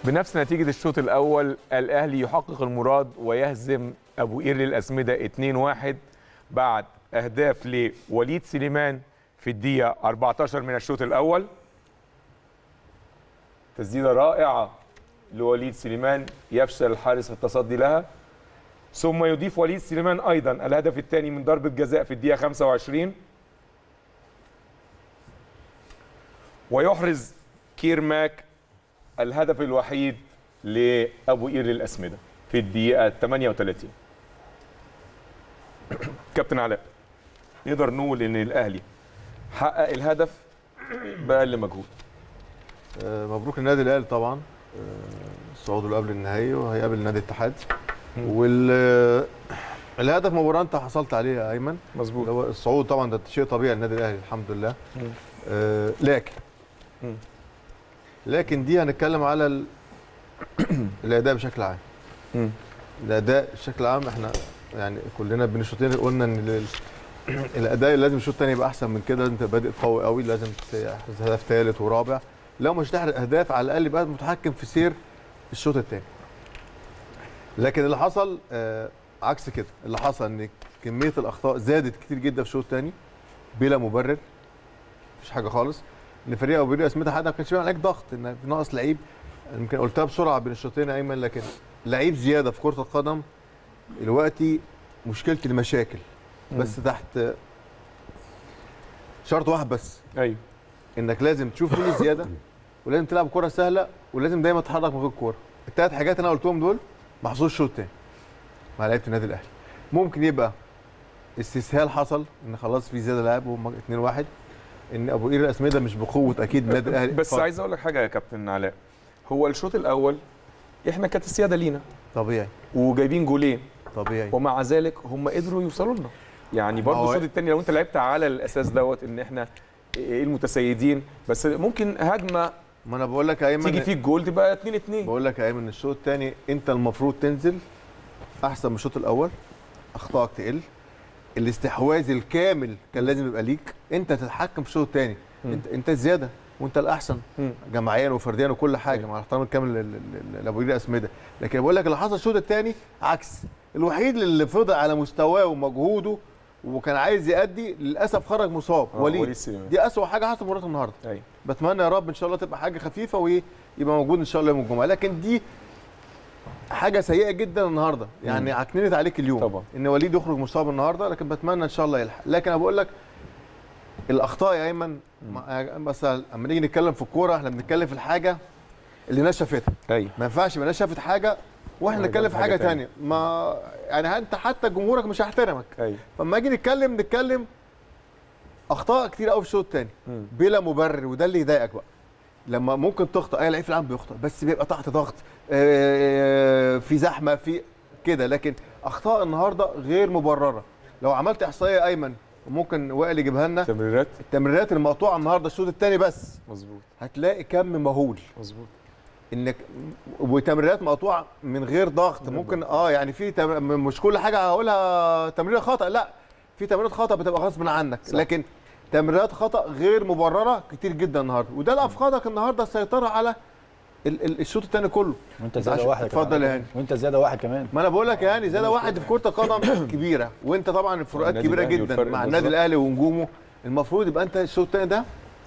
بنفس نتيجة الشوط الأول الأهلي يحقق المراد ويهزم أبو قير للأسمدة 2-1 بعد أهداف لوليد سليمان في الدقيقة 14 من الشوط الأول تسديدة رائعة لوليد سليمان يفشل الحارس في التصدي لها ثم يضيف وليد سليمان أيضا الهدف الثاني من ضربة جزاء في الدقيقة 25 ويحرز كيرماك الهدف الوحيد لابو قير للاسمده في الدقيقه 38 كابتن علاء نقدر نقول ان الاهلي حقق الهدف باقل مجهود آه، مبروك للنادي الاهلي طبعا آه، صعوده قبل النهائي وهيقابل نادي الاتحاد وال آه، الهدف مباراه انت حصلت عليه يا ايمن مظبوط اللي هو الصعود طبعا ده شيء طبيعي للنادي الاهلي الحمد لله مم. آه، لكن مم. لكن دي هنتكلم على ال- الاداء بشكل عام مم. الاداء بشكل عام احنا يعني كلنا بين الشوطين قلنا ان ال- الاداء لازم الشوط الثاني يبقى احسن من كده انت بادئ قوي قوي لازم تحرز هدف ثالث ورابع لو مش تحرز اهداف على الاقل يبقى متحكم في سير الشوط الثاني لكن اللي حصل آه عكس كده اللي حصل ان كميه الاخطاء زادت كتير جدا في الشوط الثاني بلا مبرر مفيش حاجه خالص ان فريق ابو قير اسمتها حد ما كانش بيعمل عليك ضغط ان في ناقص لعيب يمكن قلتها بسرعه بين الشوطين يا ايمن لكن لعيب زياده في كره القدم دلوقتي مشكله المشاكل بس تحت شرط واحد بس ايوه انك لازم تشوف مين الزياده ولازم تلعب كره سهله ولازم دايما تتحرك من غير الكوره الثلاث حاجات اللي انا قلتهم دول ما حصلوش الشوط الثاني مع لعيبه النادي الاهلي ممكن يبقى استسهال حصل ان خلاص في زياده لاعب وهم 2 1 ان ابو قير الاسمده مش بقوه اكيد النادي الاهلي بس ف- عايز اقول لك حاجه يا كابتن علاء هو الشوط الاول احنا كانت السياده لينا طبيعي وجايبين جولين طبيعي ومع ذلك هم قدروا يوصلوا لنا يعني برضه هو- الشوط الثاني لو انت لعبت على الاساس دوت ان احنا ايه المتسيدين بس ممكن هجمه ما انا بقول لك يا ايمن تيجي فيك جول تبقى 2 2 بقول لك يا ايمن الشوط الثاني انت المفروض تنزل احسن من الشوط الاول اخطائك تقل الاستحواذ الكامل كان لازم يبقى ليك انت تتحكم في الشوط الثاني مم. انت انت زياده وانت الاحسن مم. جماعيا وفرديا وكل حاجه مع الاحترام الكامل لل- لل- لابو قير اسمده لكن بقول لك اللي حصل الشوط الثاني عكس الوحيد اللي فضل على مستواه ومجهوده وكان عايز يأدي للاسف خرج مصاب آه، وليد وليد سليمان. دي اسوأ حاجه حصلت مباراه النهارده ايوه بتمنى يا رب ان شاء الله تبقى حاجه خفيفه ويبقى موجود ان شاء الله يوم الجمعه لكن دي حاجه سيئه جدا النهارده يعني عكننت عليك اليوم طبعا. ان وليد يخرج مصاب النهارده لكن بتمنى ان شاء الله يلحق لكن انا بقول لك الاخطاء يا ايمن ما- بس لما نيجي نتكلم في الكوره احنا بنتكلم في الحاجه اللي الناس شافتها ايوه ما ينفعش يبقى الناس شافت حاجه واحنا ويبقى نتكلم في حاجة حاجه تانية. تانية ما يعني انت حتى جمهورك مش هيحترمك ايوه فلما اجي نتكلم نتكلم اخطاء كتير قوي في الشوط الثاني مم. بلا مبرر وده اللي يضايقك بقى لما ممكن تخطئ اي لعيب في العالم بيخطئ بس بيبقى تحت ضغط آه، في زحمه في كده لكن اخطاء النهارده غير مبرره لو عملت احصائيه ايمن وممكن وائل يجيبها لنا تمريرات التمريرات المقطوعه النهارده الشوط الثاني بس مظبوط هتلاقي كم مهول مظبوط انك وتمريرات مقطوعه من غير ضغط ممكن اه يعني في تم... مش كل حاجه هقولها تمريره خطا لا في تمريرات خطا بتبقى غصب عنك صح. صح. لكن تمريرات خطا غير مبرره كتير جدا النهارده وده اللي افقدك النهارده السيطره على ال- ال- الشوط الثاني كله وانت زياده عشان- واحد كمان. اتفضل يا هاني. وانت زياده واحد كمان ما انا بقول لك يعني زي ده واحد في كره القدم كبيره وانت طبعا الفروقات النادي كبيره الأهلي جدا والفرق مع بالظبط. النادي الاهلي ونجومه المفروض يبقى انت الشوط الثاني ده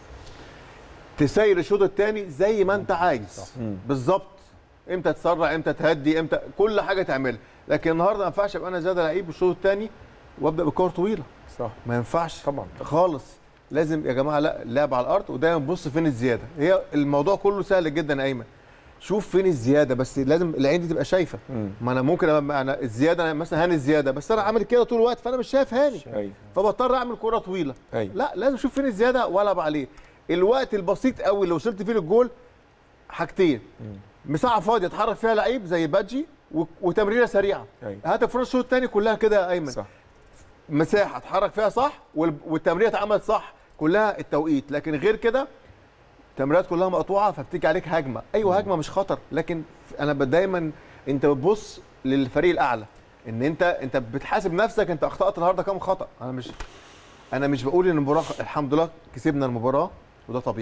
تسير الشوط الثاني زي ما انت عايز مم. بالظبط امتى تسرع امتى تهدي امتى كل حاجه تعملها لكن النهارده ما ينفعش ابقى انا زياده لعيب الشوط الثاني وابدا بكور طويله صح ما ينفعش طبعا خالص لازم يا جماعه لا اللعب على الارض ودايما بص فين الزياده هي الموضوع كله سهل جدا يا ايمن شوف فين الزياده بس لازم العين دي تبقى شايفه مم. ما انا ممكن أبقى انا الزياده أنا مثلا هاني الزياده بس انا عامل كده طول الوقت فانا مش شايف هاني ايوه فبضطر اعمل كوره طويله ايوه لا لازم اشوف فين الزياده والعب عليه الوقت البسيط قوي اللي وصلت فيه للجول حاجتين مساحه فاضيه اتحرك فيها لعيب زي بادجي و- وتمريره سريعه ايوه هات فرص الشوط الثاني كلها كده يا ايمن صح مساحه اتحرك فيها صح وال- والتمريره اتعملت صح كلها التوقيت لكن غير كده التمريرات كلها مقطوعه فبتيجي عليك هجمه ايوه هجمه مش خطر لكن انا ب- دايما انت بتبص للفريق الاعلى ان انت انت بتحاسب نفسك انت اخطات النهارده كام خطا انا مش انا مش بقول ان المباراه الحمد لله كسبنا المباراه وده طبيعي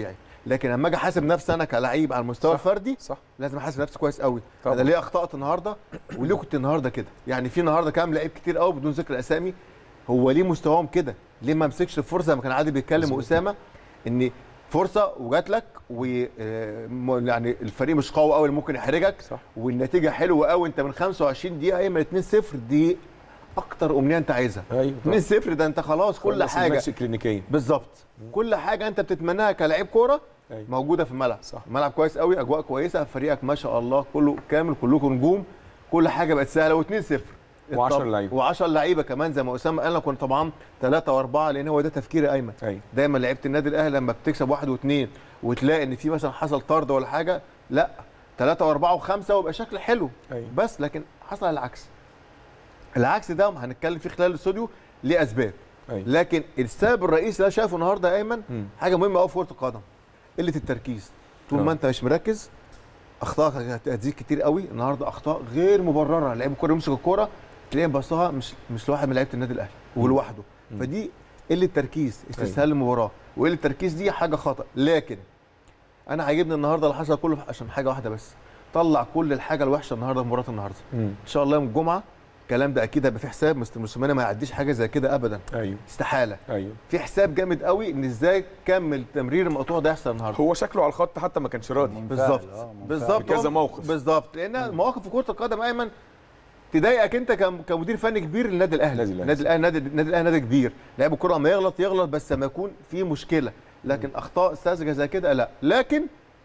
لكن لما اجي احاسب نفسي انا كلعيب على المستوى صح. الفردي صح لازم احاسب نفسي كويس قوي طبعا. انا ليه اخطات النهارده وليه كنت النهارده كده يعني في النهارده كام لعيب كتير قوي بدون ذكر اسامي هو ليه مستواهم كده ليه ما مسكش الفرصه لما كان عادل بيتكلم مظبوط. واسامه ان فرصه وجات لك و آه، م- يعني الفريق مش قوي قوي اللي ممكن يحرجك صح والنتيجه حلوه قوي انت من 25 دقيقه ايه من 2-0 دي اكتر امنيه انت عايزها ايوه 2-0 ده انت خلاص كل خلاص حاجه الماتش كلينيكيا بالظبط كل حاجه انت بتتمناها كلاعب كوره أيوة. موجوده في الملعب صح. الملعب كويس قوي اجواء كويسه فريقك ما شاء الله كله كامل كلكم نجوم كل حاجه بقت سهله و2-0 و10 لعيبة. و10 لعيبه كمان زي ما اسامه قال لك كنا طبعا ثلاثه واربعه لان هو ده تفكير ايمن ايوه دايما لعيبه النادي الاهلي لما بتكسب واحد واثنين وتلاقي ان في مثلا حصل طرد ولا حاجه لا ثلاثه واربعه وخمسه ويبقى شكل حلو ايوه بس لكن حصل العكس العكس ده هنتكلم فيه خلال الاستوديو ليه اسباب ايوه لكن السبب الرئيسي اللي انا شايفه النهارده يا ايمن مم. حاجه مهمه قوي في كره القدم قله التركيز طول آه. ما انت مش مركز اخطائك هت- هتزيد كتير قوي النهارده اخطاء غير مبرره لعيب الكوره يمسك الكوره تلاقيه بصها مش مش لواحد من لعيبه النادي الاهلي ولوحده مم. فدي قله تركيز استسهال المباراه وقله التركيز دي حاجه خطا لكن انا عاجبني النهارده اللي حصل كله عشان حاجه واحده بس طلع كل الحاجه الوحشه النهارده في مباراه النهارده مم. ان شاء الله يوم الجمعه الكلام ده اكيد هيبقى في حساب مستر موسيماني ما يعديش حاجه زي كده ابدا ايوه استحاله ايوه في حساب جامد قوي ان ازاي كمل التمرير المقطوع ده يحصل النهارده هو شكله على الخط حتى ما كانش راضي بالظبط آه، منفعل. بالظبط كذا هو- موقف. بالظبط لان مواقف في كره القدم ايمن تضايقك انت كم- كمدير فني كبير للنادي الاهلي النادي الأهلي. النادي الاهلي نادي النادي الاهلي نادي كبير لاعب الكره ما يغلط يغلط بس لما يكون في مشكله لكن اخطاء ساذجه زي كده لا لكن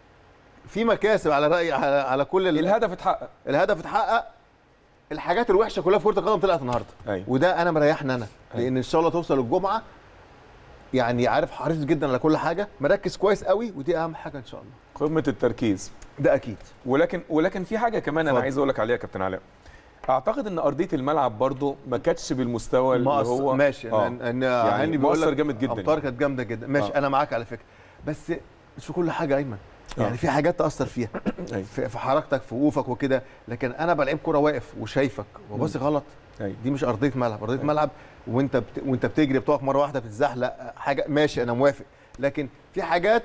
في مكاسب على راي على, على كل ال- الهدف اتحقق الهدف اتحقق الحاجات الوحشه كلها في كره القدم طلعت النهارده ايوه وده انا مريحني انا أيوة. لان ان شاء الله توصل الجمعه يعني عارف حريص جدا على كل حاجه مركز كويس قوي ودي اهم حاجه ان شاء الله قمه التركيز ده اكيد ولكن ولكن في حاجه كمان انا اتفضل. عايز اقول لك عليها يا كابتن علاء اعتقد ان ارضيه الملعب برضو ما كانتش بالمستوى اللي مقص- هو ماشي آه. ان ان يعني هاني بيقول مؤثر لك جامد جدا امطار كانت جامده جدا ماشي آه. انا معاك على فكره بس مش في كل حاجه ايمن آه. يعني في حاجات تاثر فيها أيوة. في في حركتك في وقوفك وكده لكن انا بلعب كوره واقف وشايفك وبص غلط أيوة. دي مش ارضيه ملعب ارضيه أيوة. ملعب وانت بت... وانت بتجري بتقف مره واحده بتتزحلق حاجه ماشي انا موافق لكن في حاجات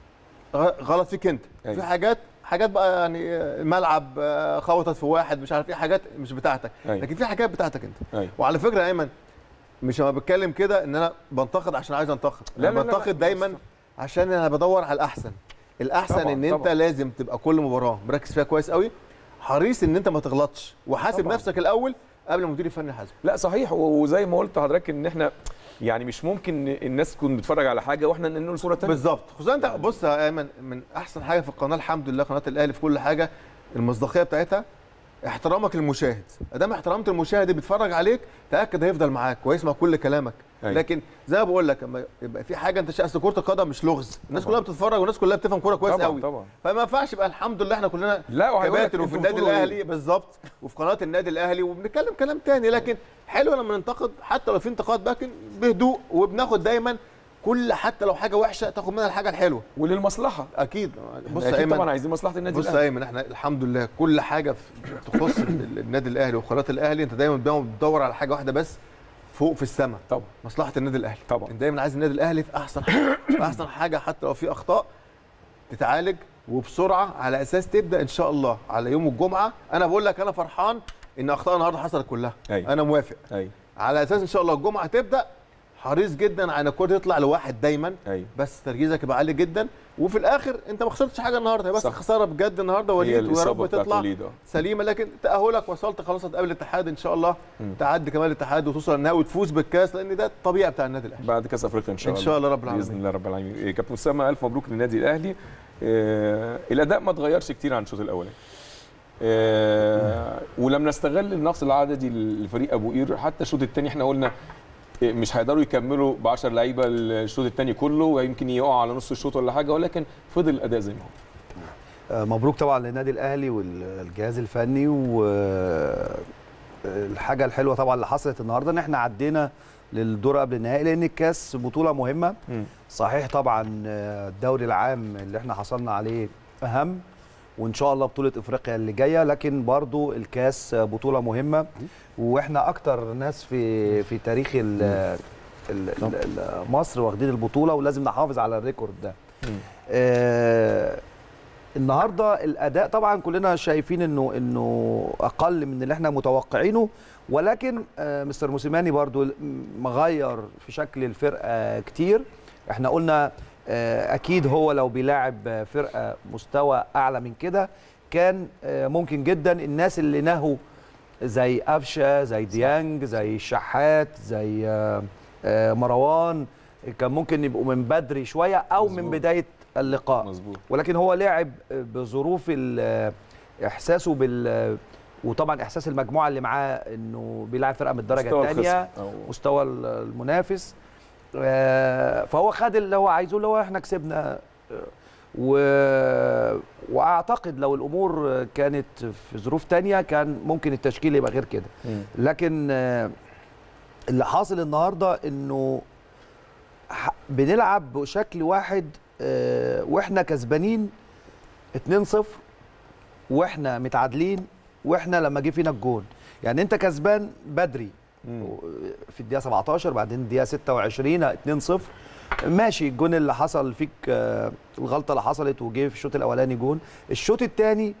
غ- غلط فيك انت أيوة. في حاجات حاجات بقى يعني الملعب آه، خبطت في واحد مش عارف ايه حاجات مش بتاعتك أيوة. لكن في حاجات بتاعتك انت ايوه وعلى فكره يا ايمن مش لما بتكلم كده ان انا بنتقد عشان عايز انتقد لا، انا لا، لا، لا، بنتقد دايما عشان انا بدور على الاحسن الاحسن طبعاً، ان انت طبعاً. لازم تبقى كل مباراه مركز فيها كويس قوي حريص ان انت ما تغلطش وحاسب طبعاً. نفسك الاول قبل ما المدير الفني يحاسبك لا صحيح و- وزي ما قلت لحضرتك ان احنا يعني مش ممكن الناس تكون بتتفرج على حاجه واحنا نقول صوره ثانيه بالظبط خصوصا انت بص يا ايمن من احسن حاجه في القناه الحمد لله قناه الاهلي في كل حاجه المصداقيه بتاعتها احترامك للمشاهد ادام احترمت المشاهد اللي بيتفرج عليك تاكد هيفضل معاك ويسمع كل كلامك أيوة. لكن زي ما بقول لك لما يبقى في حاجه انت اصل كره القدم مش لغز الناس كلها بتتفرج والناس كلها بتفهم كوره كويس طبعا قوي طبعا فما ينفعش يبقى الحمد لله احنا كلنا لا وهيقول لك كباتن وفي انتوا النادي بتقولوا إيه؟ الاهلي بالظبط وفي قناه النادي الاهلي وبنتكلم كلام تاني لكن حلو لما ننتقد حتى لو في انتقاد لكن بهدوء وبناخد دايما كل حتى لو حاجه وحشه تاخد منها الحاجه الحلوه وللمصلحه اكيد بص يا اكيد ايمن طبعا عايزين مصلحه النادي بص يا الاهلي ايمن احنا الحمد لله كل حاجه في- تخص ال- النادي الاهلي وقناه الاهلي انت دايما دايما بتدور على حاجه واحده بس فوق في السماء طبعا مصلحه النادي الاهلي طبعا. انت دايما عايز النادي الاهلي في احسن حاجه في احسن حاجه حتى لو في اخطاء تتعالج وبسرعه على اساس تبدا ان شاء الله على يوم الجمعه انا بقول لك انا فرحان ان اخطاء النهارده حصلت كلها أيوة. انا موافق ايوه على اساس ان شاء الله الجمعه تبدا حريص جدا على الكوره تطلع لواحد دايما ايوه بس تركيزك يبقى عالي جدا وفي الاخر انت ما خسرتش حاجه النهارده هي بس صح. خساره بجد النهارده هي وليد ويا الاصابه رب بتاعت تطلع وليد اه سليمه لكن تاهلك وصلت خلاص هتقابل الاتحاد ان شاء الله مم. تعدي كمان الاتحاد وتوصل النهائي وتفوز بالكاس لان ده الطبيعي بتاع النادي الاهلي بعد كاس افريقيا ان شاء ان الله شاء الله رب العالمين باذن الله رب العالمين إيه، كابتن اسامه الف مبروك للنادي الاهلي آه الاداء ما اتغيرش كتير عن الشوط الاولاني آه ولم نستغل النقص العددي لفريق ابو قير حتى الشوط الثاني احنا قلنا إيه، مش هيقدروا يكملوا ب 10 لعيبه الشوط الثاني كله ويمكن يقعوا على نص الشوط ولا حاجه ولكن فضل الاداء زي ما هو آه، مبروك طبعا للنادي الاهلي والجهاز الفني والحاجه الحلوه طبعا اللي حصلت النهارده ان احنا عدينا للدور قبل النهائي لان الكاس بطوله مهمه صحيح طبعا آه، الدوري العام اللي احنا حصلنا عليه اهم وان شاء الله بطوله افريقيا اللي جايه لكن برضو الكاس آه، بطوله مهمه واحنا اكتر ناس في في تاريخ ال ال- ال- ال- مصر واخدين البطوله ولازم نحافظ على الريكورد ده آه النهارده الاداء طبعا كلنا شايفين انه انه اقل من اللي احنا متوقعينه ولكن آه مستر موسيماني برضو مغير في شكل الفرقه كتير احنا قلنا آه اكيد هو لو بيلاعب فرقه مستوى اعلى من كده كان آه ممكن جدا الناس اللي نهوا زي قفشه زي ديانج زي الشحات زي آه آه مروان كان ممكن يبقوا من بدري شويه او من مظبوط. بدايه اللقاء مظبوط ولكن هو لعب بظروف ال- احساسه بال وطبعا احساس المجموعه اللي معاه انه بيلعب فرقه من الدرجه مستوى الثانيه الخصم أو- مستوى ال- المنافس آه، فهو خد اللي هو عايزه اللي هو احنا كسبنا آه، و... واعتقد لو الامور كانت في ظروف تانية كان ممكن التشكيل يبقى غير كده مم. لكن آه، اللي حاصل النهارده انه ح- بنلعب بشكل واحد آه، واحنا كسبانين 2-0 واحنا متعادلين واحنا لما جه فينا الجون يعني انت كسبان بدري مم. في الدقيقه 17 بعدين الدقيقه 26 2-0 ماشي الجون اللي حصل فيك آه، الغلطه اللي حصلت وجه في الشوط الاولاني جون الشوط الثاني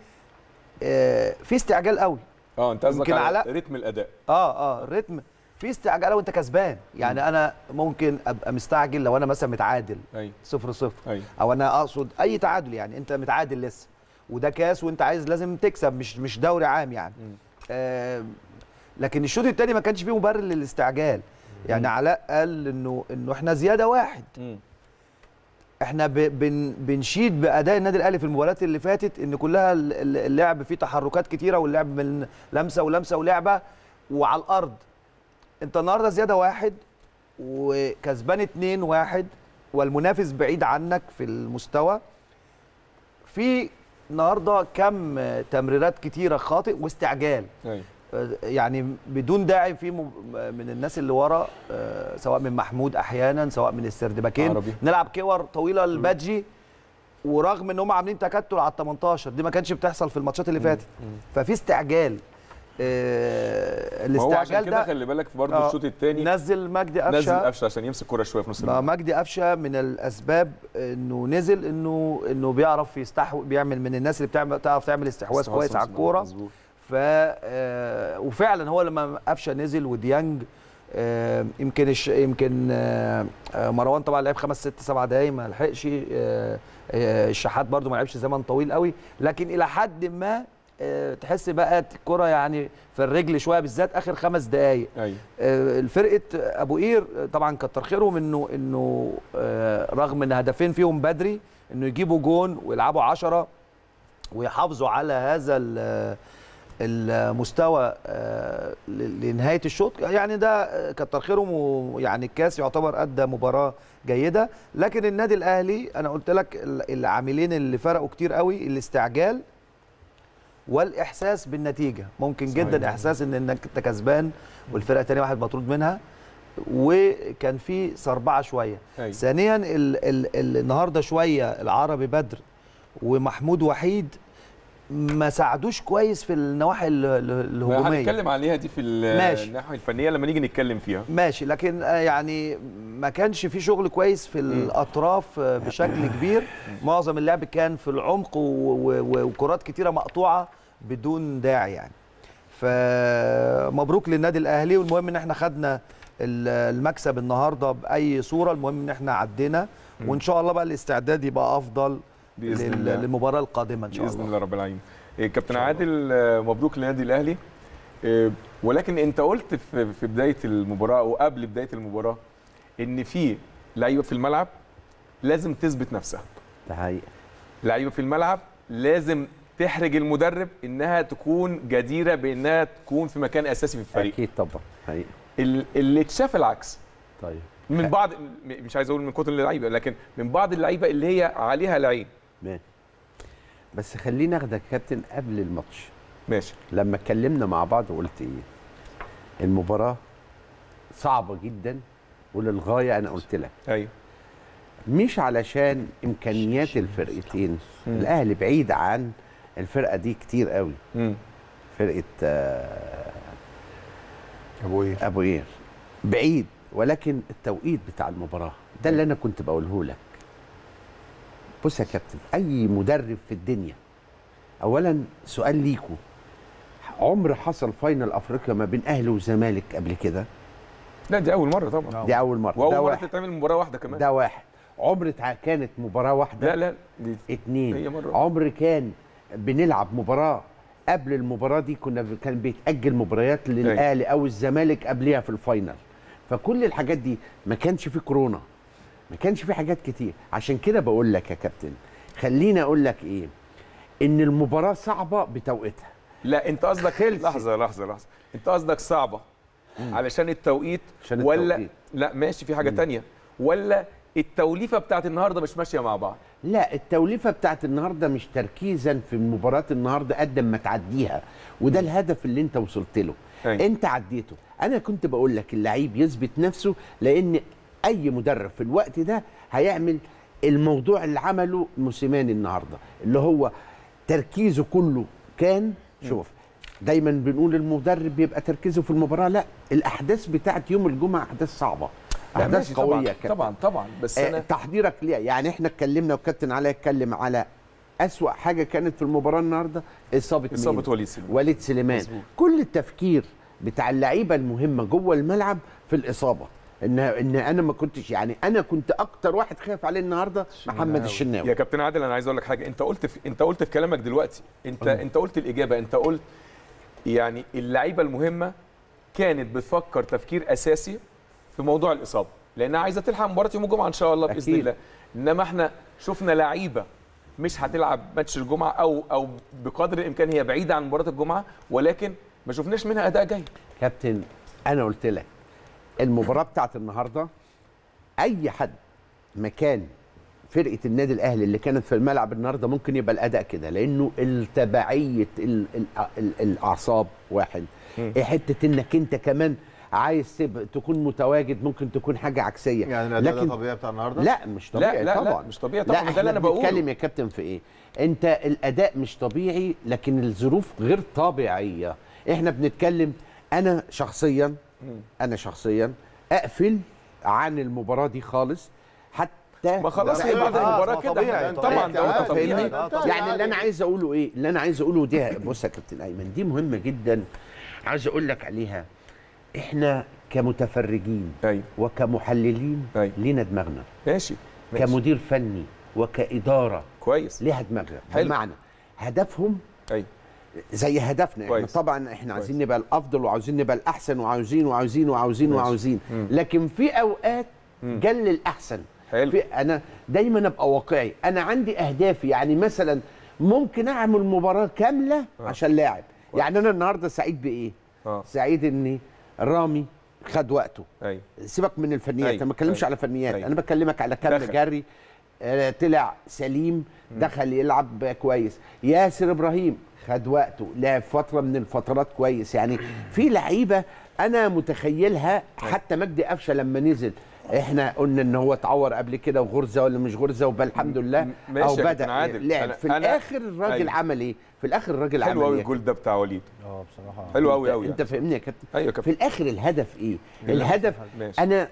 في استعجال قوي اه انت قصدك يمكن على علاء- رتم الاداء اه اه الريتم في استعجال وانت كسبان يعني انا ممكن ابقى مستعجل لو انا مثلا متعادل ايوه 0 0 ايوه او انا اقصد اي تعادل يعني انت متعادل لسه وده كاس وانت عايز لازم تكسب مش مش دوري عام يعني مم. آه لكن الشوط الثاني ما كانش فيه مبرر للاستعجال يعني علاء قال انه انه احنا زياده واحد مم. احنا ب بن بنشيد باداء النادي الاهلي في المباريات اللي فاتت ان كلها ال- ال- اللعب فيه تحركات كتيره واللعب من لمسه ولمسه ولعبه وعلى الارض انت النهارده زياده واحد وكسبان اتنين واحد والمنافس بعيد عنك في المستوى في النهارده كم تمريرات كتيره خاطئ واستعجال ايوه يعني بدون داعي في م- من الناس اللي ورا آه، سواء من محمود احيانا سواء من السردباكين عربي. نلعب كور طويله لبادجي ورغم ان هم عاملين تكتل على ال 18 دي ما كانش بتحصل في الماتشات اللي فاتت ففي استعجال آه ما هو عشان الاستعجال كده ده خلي بالك برضه آه، الشوط الثاني نزل مجدي نزل قفشه قفشه عشان يمسك كرة شويه في نص ما الملعب مجدي قفشه من الاسباب انه نزل انه انه بيعرف يستحوذ بيعمل من الناس اللي بتعمل تعرف تعمل استحواذ كويس على الكوره مظبوط. ف آه، وفعلا هو لما قفشه نزل وديانج آه، يمكن الش... يمكن آه، آه، مروان طبعا لعب خمس ست سبع دقايق ما لحقش آه، آه، الشحات برده ما لعبش زمن طويل قوي لكن الى حد ما آه، تحس بقت الكره يعني في الرجل شويه بالذات اخر خمس دقايق ايوه آه، الفرقه ابو قير آه، طبعا كتر خيرهم انه انه آه، رغم ان هدفين فيهم بدري انه يجيبوا جون ويلعبوا عشرة ويحافظوا على هذا ال- المستوى آه، ل- لنهايه الشوط يعني ده آه، كتر خيرهم ويعني الكاس يعتبر ادى مباراه جيده لكن النادي الاهلي انا قلت لك ال- العاملين اللي فرقوا كتير قوي الاستعجال والاحساس بالنتيجه ممكن صحيح. جدا احساس ان انك انت كسبان والفرقه تاني واحد مطرود منها وكان في صربعه شويه ايوه ثانيا ال ال ال النهارده شويه العربي بدر ومحمود وحيد ما ساعدوش كويس في النواحي ال- ال- ما الهجوميه هنتكلم عليها دي في ال- ماشي. الناحيه الفنيه لما نيجي نتكلم فيها ماشي لكن آه، يعني ما كانش في شغل كويس في الاطراف آه، بشكل كبير معظم اللعب كان في العمق و- و- و- وكرات كتيره مقطوعه بدون داعي يعني فمبروك للنادي الاهلي والمهم ان احنا خدنا ال- المكسب النهارده باي صوره المهم ان احنا عدينا وان شاء الله بقى الاستعداد يبقى افضل بإذن لل- الله. للمباراه القادمه ان شاء باذن الله الله رب العالمين إيه، كابتن عادل آه، مبروك للنادي الاهلي إيه، ولكن انت قلت في في بدايه المباراه وقبل بدايه المباراه ان في لعيبه في الملعب لازم تثبت نفسها ده حقيقي لعيبه في الملعب لازم تحرج المدرب انها تكون جديره بانها تكون في مكان اساسي في الفريق اكيد طبعا حقيقي ال- اللي اتشاف العكس طيب من بعض م- مش عايز اقول من كتر اللعيبه لكن من بعض اللعيبه اللي هي عليها العين ماشي بس خليني اخدك يا كابتن قبل الماتش ماشي لما اتكلمنا مع بعض قلت ايه المباراه صعبه جدا وللغايه انا قلت لك ايوه مش علشان امكانيات الفرقتين الاهلي بعيد عن الفرقه دي كتير قوي امم فرقه آه، ابو ايه ابو قير بعيد ولكن التوقيت بتاع المباراه ده اللي انا كنت بقوله لك بص يا كابتن اي مدرب في الدنيا اولا سؤال ليكوا عمر حصل فاينل افريقيا ما بين اهلي وزمالك قبل كده لا دي اول مره طبعا دي اول مره واول ده مره واحد تتعمل مباراه واحده كمان ده واحد عمر تع- كانت مباراه واحده لا لا دي اتنين هي مرة. عمر كان بنلعب مباراه قبل المباراه دي كنا ب- كان بيتاجل مباريات للاهلي او الزمالك قبلها في الفاينل فكل الحاجات دي ما كانش في كورونا ما كانش في حاجات كتير عشان كده بقول لك يا كابتن خليني اقول لك ايه ان المباراه صعبه بتوقيتها لا انت قصدك خلصت. لحظه لحظه لحظه انت قصدك صعبه علشان التوقيت عشان ولا التوقيت. لا ماشي في حاجه تانية ولا التوليفه بتاعت النهارده مش ماشيه مع بعض لا التوليفه بتاعت النهارده مش تركيزا في مباراه النهارده قد ما تعديها وده الهدف اللي انت وصلت له أيوة. انت عديته انا كنت بقول لك اللعيب يثبت نفسه لان اي مدرب في الوقت ده هيعمل الموضوع اللي عمله موسيماني النهارده اللي هو تركيزه كله كان شوف دايما بنقول المدرب بيبقى تركيزه في المباراه لا الاحداث بتاعت يوم الجمعه احداث صعبه لا احداث ماشي قويه طبعا كابتن. طبعا طبعا بس آه، انا تحضيرك ليها يعني احنا اتكلمنا وكابتن علاء اتكلم على أسوأ حاجه كانت في المباراه النهارده اصابه مين؟ اصابه وليد سليمان وليد سليمان مظبوط. كل التفكير بتاع اللعيبه المهمه جوه الملعب في الاصابه ان ان انا ما كنتش يعني انا كنت اكتر واحد خايف عليه النهارده محمد الشناوي يا كابتن عادل انا عايز اقول لك حاجه انت قلت في انت قلت في كلامك دلوقتي انت انت قلت الاجابه انت قلت يعني اللعيبه المهمه كانت بتفكر تفكير اساسي في موضوع الاصابه لانها عايزه تلحق مباراه يوم الجمعه ان شاء الله باذن أكيد. الله انما احنا شفنا لعيبه مش هتلعب ماتش الجمعه او او بقدر الامكان هي بعيده عن مباراه الجمعه ولكن ما شفناش منها اداء جيد كابتن انا قلت لك المباراه بتاعت النهارده اي حد مكان فرقه النادي الاهلي اللي كانت في الملعب النهارده ممكن يبقى الاداء كده لانه التبعيه ال ال ال الاعصاب واحد حته انك انت كمان عايز تب- تكون متواجد ممكن تكون حاجه عكسيه يعني الاداء ده لكن طبيعي بتاع النهارده لا مش طبيعي لا لا طبعا مش طبيعي طبعا لا ده اللي انا احنا بقوله بنتكلم يا كابتن في ايه انت الاداء مش طبيعي لكن الظروف غير طبيعيه احنا بنتكلم انا شخصيا انا شخصيا اقفل عن المباراه دي خالص حتى ما خلاص لا، هي لا، بعد لا، المباراه ما كده طبيعي، طبعا طبيعي. ده وضع طبيعي. طبيعي لا، فاهمني لا، يعني اللي انا عايز اقوله ايه اللي انا عايز اقوله دي بص يا كابتن ايمن دي مهمه جدا عايز اقول لك عليها احنا كمتفرجين ايوه وكمحللين أيوة. لينا دماغنا ماشي ماشي. كمدير فني وكاداره كويس ليها دماغنا حلو. بمعنى هدفهم ايوه زي هدفنا احنا كويس. طبعا احنا عايزين نبقى الافضل وعاوزين نبقى الاحسن وعاوزين وعاوزين وعاوزين ماشي. وعاوزين مم. لكن في اوقات مم. جل الاحسن حلو في انا دايما ابقى واقعي انا عندي اهدافي يعني مثلا ممكن اعمل مباراه كامله آه. عشان لاعب يعني انا النهارده سعيد بايه اه سعيد ان رامي خد وقته ايوه سيبك من الفنيات أيوة. انا ما بتكلمش أيوة. على فنيات أيوة. انا بكلمك على كم دخل. جري آه، طلع سليم دخل يلعب كويس ياسر ابراهيم خد وقته لعب فتره من الفترات كويس يعني في لعيبه انا متخيلها حتى مجدي قفشه لما نزل احنا قلنا ان هو اتعور قبل كده وغرزه ولا مش غرزه وبل الحمد لله ماشي او يا كابتن بدا عادل. لعب أنا- في أنا- الاخر الراجل أيوة. عمل ايه في الاخر الراجل حلو عمل قوي ايه الجول ده بتاع وليد اه بصراحه حلو قوي انت, قوي انت فاهمني يا كابتن ايوه يا في كابتن الاخر الهدف ايه الهدف ماشي انا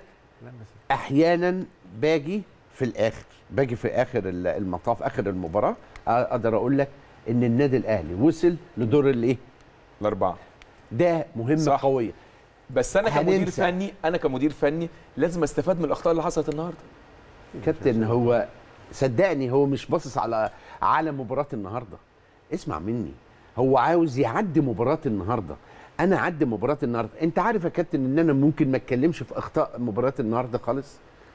احيانا باجي في الاخر باجي في اخر ال- المطاف اخر المباراه اقدر اقول لك ان النادي الاهلي وصل لدور الايه الاربعه ده مهمه صح. صح. قويه بس انا كمدير هننسى. فني انا كمدير فني لازم استفاد من الاخطاء اللي حصلت النهارده كابتن هو صدقني هو مش باصص على على مباراه النهارده اسمع مني هو عاوز يعدي مباراه النهارده انا اعدي مباراه النهارده انت عارف يا كابتن ان انا ممكن ما اتكلمش في اخطاء مباراه النهارده خالص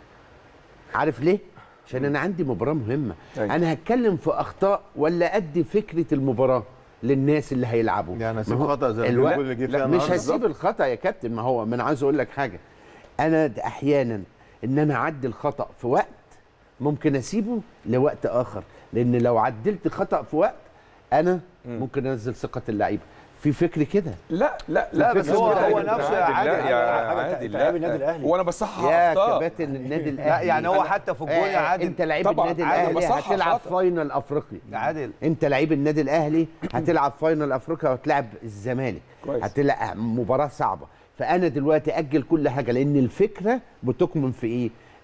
عارف ليه عشان انا عندي مباراه مهمه أيوة. انا هتكلم في اخطاء ولا ادي فكره المباراه للناس اللي هيلعبوا يعني ما هسيب هو خطا زي الوقت- الجول اللي جه لا فيها مش النهارده هسيب الخطا يا كابتن ما هو ما انا عايز اقول لك حاجه انا د- احيانا ان انا اعدي الخطا في وقت ممكن اسيبه لوقت اخر لان لو عدلت خطا في وقت انا مم. ممكن انزل ثقه اللعيبه في فكر كده لا لا لا، بس فكرة هو- كده هو يا كابتن نفسه عادل، عادل، لا يا عادل، عادل أنت لاعب النادي لا الأهلي. وانا بصحح يا اخطاء كباتن النادي لا الاهلي يعني هو أنا- حتى في الجول آه، يا عادل انت لعيب طبعاً، النادي عادل، الاهلي بصحح هتلعب خطأ. فاينل افريقي يا عادل انت لعيب النادي الاهلي هتلعب فاينل افريقيا وهتلعب الزمالك كويس. هتلعب مباراه صعبه فانا دلوقتي اجل كل حاجه لان الفكره بتكمن في ايه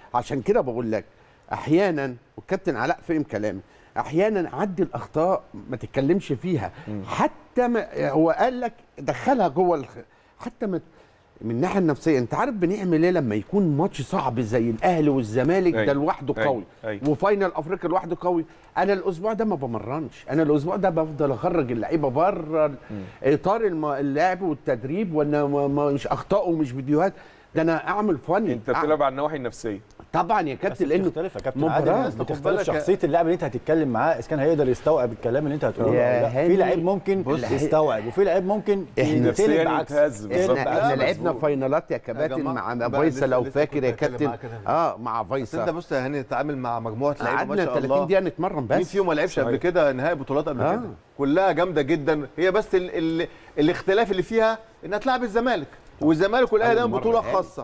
عشان كده بقول لك احيانا والكابتن علاء فهم كلامي احيانا عدي الاخطاء ما تتكلمش فيها حتى ما هو قال لك دخلها جوه الخ... حتى ما من الناحيه النفسيه انت عارف بنعمل ايه لما يكون ماتش صعب زي الاهلي والزمالك أيوة. ده لوحده أيوة. قوي أيوة. وفاينل افريقيا لوحده قوي انا الاسبوع ده ما بمرنش انا الاسبوع ده بفضل اخرج اللعيبه بره اطار الم- اللعب والتدريب وانا ما- ما- مش اخطاء ومش فيديوهات ده انا اعمل فني انت بتلعب على النواحي النفسيه طبعا يا بس كابتن لانه بتختلف يا كابتن مباراة. عادل بس خد بتختلف بالك- شخصيه اللاعب اللي انت هتتكلم معاه اذا كان هيقدر يستوعب الكلام اللي انت هتقوله يا ولا لا. هاني، في لعيب ممكن بص، يستوعب وفي لعيب ممكن إحنا نفسياً يتقلب بعكس يتهز بالظبط. يتقلب احنا احنا بعكس. لعبنا فاينالات يا كباتن جماعة، مع بقى فيصل لسه- لو لسه فاكر كنت يا بتكلم كابتن معاه كده. اه مع بس انت فيصل بص يا هاني تتعامل مع مجموعه لعيبه ما قعدنا شاء 30 الله دقيقه نتمرن بس مين فيهم ما لعبش قبل صحيح. كده نهائي بطولات قبل آه. كده كلها جامده جدا هي بس ال ال الاختلاف اللي فيها انها تلعب الزمالك والزمالك والاهلي أول دايما مرة بطوله نهائي. خاصه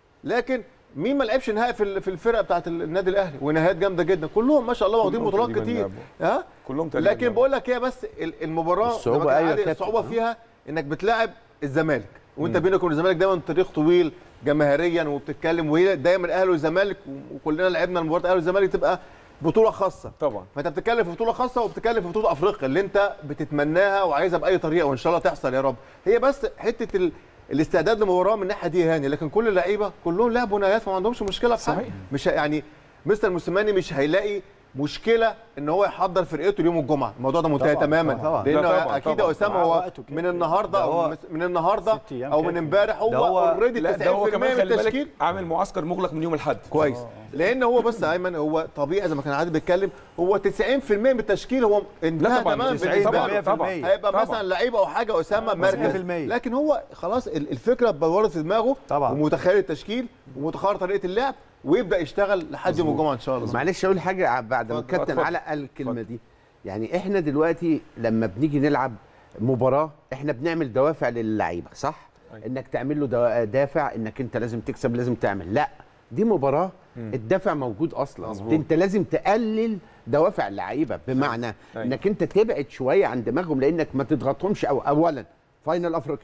لكن مين ما لعبش نهائي في ال- في الفرقه بتاعت النادي الاهلي ونهايات جامده جدا كلهم ما شاء الله واخدين كلهم بطولات تقريباً كتير لعبوا. ها كلهم تقريبا لكن بقول لك هي بس ال- المباراه الصعوبة زي ما كان أيوة عادل، كابتن. الصعوبه فيها انك بتلاعب الزمالك وانت بينك وبين الزمالك دايما تاريخ طويل جماهيريا وبتتكلم وهي دايما الاهلي والزمالك وكلنا لعبنا المباراه الاهلي والزمالك تبقى بطوله خاصه طبعا فانت بتتكلم في بطوله خاصه وبتتكلم في بطوله افريقيا اللي انت بتتمناها وعايزها باي طريقه وان شاء الله تحصل يا رب هي بس حته ال... الاستعداد للمباراه من الناحيه دي هاني لكن كل اللعيبه كلهم لعبوا نهائيات فما عندهمش مشكله في حاجه صحيح. مش ه- يعني مستر موسيماني مش هيلاقي مشكله ان هو يحضر فرقته ليوم الجمعه الموضوع ده منتهي طبعاً، تماما طبعاً. لانه لا طبعاً، اكيد طبعاً. يا اسامه معاه هو وقته كده. من النهارده ده او هو مس- من النهارده ست أيام او كده. من امبارح ده هو هو- اوريدي 90% لا ده هو كمان من خلي بالك التشكيل عامل معسكر مغلق من يوم الاحد كويس لان هو بس يا ايمن هو طبيعي زي ما كان عادل بيتكلم هو 90% من التشكيل هو انتهى طبعاً، تماما 90 بالنسبه طبعاً، له طبعاً. هيبقى طبعاً. مثلا لعيب او حاجه اسامه مركز 100%. لكن هو خلاص ال- الفكره بورت في دماغه طبعاً. ومتخيل التشكيل ومتخيل طريقه اللعب ويبدا يشتغل لحد يوم الجمعه ان شاء الله معلش اقول حاجه ع- بعد ما اتفضل، الكابتن اتفضل. علاء قال الكلمه دي يعني احنا دلوقتي لما بنيجي نلعب مباراه احنا بنعمل دوافع للعيبه صح أيوة. انك تعمل له دوا- دافع انك انت لازم تكسب لازم تعمل لا دي مباراه الدافع موجود اصلا مظبوط. انت لازم تقلل دوافع اللعيبه بمعنى أيوة. انك انت تبعد شويه عن دماغهم لانك ما تضغطهمش أو اولا فاينل افريقيا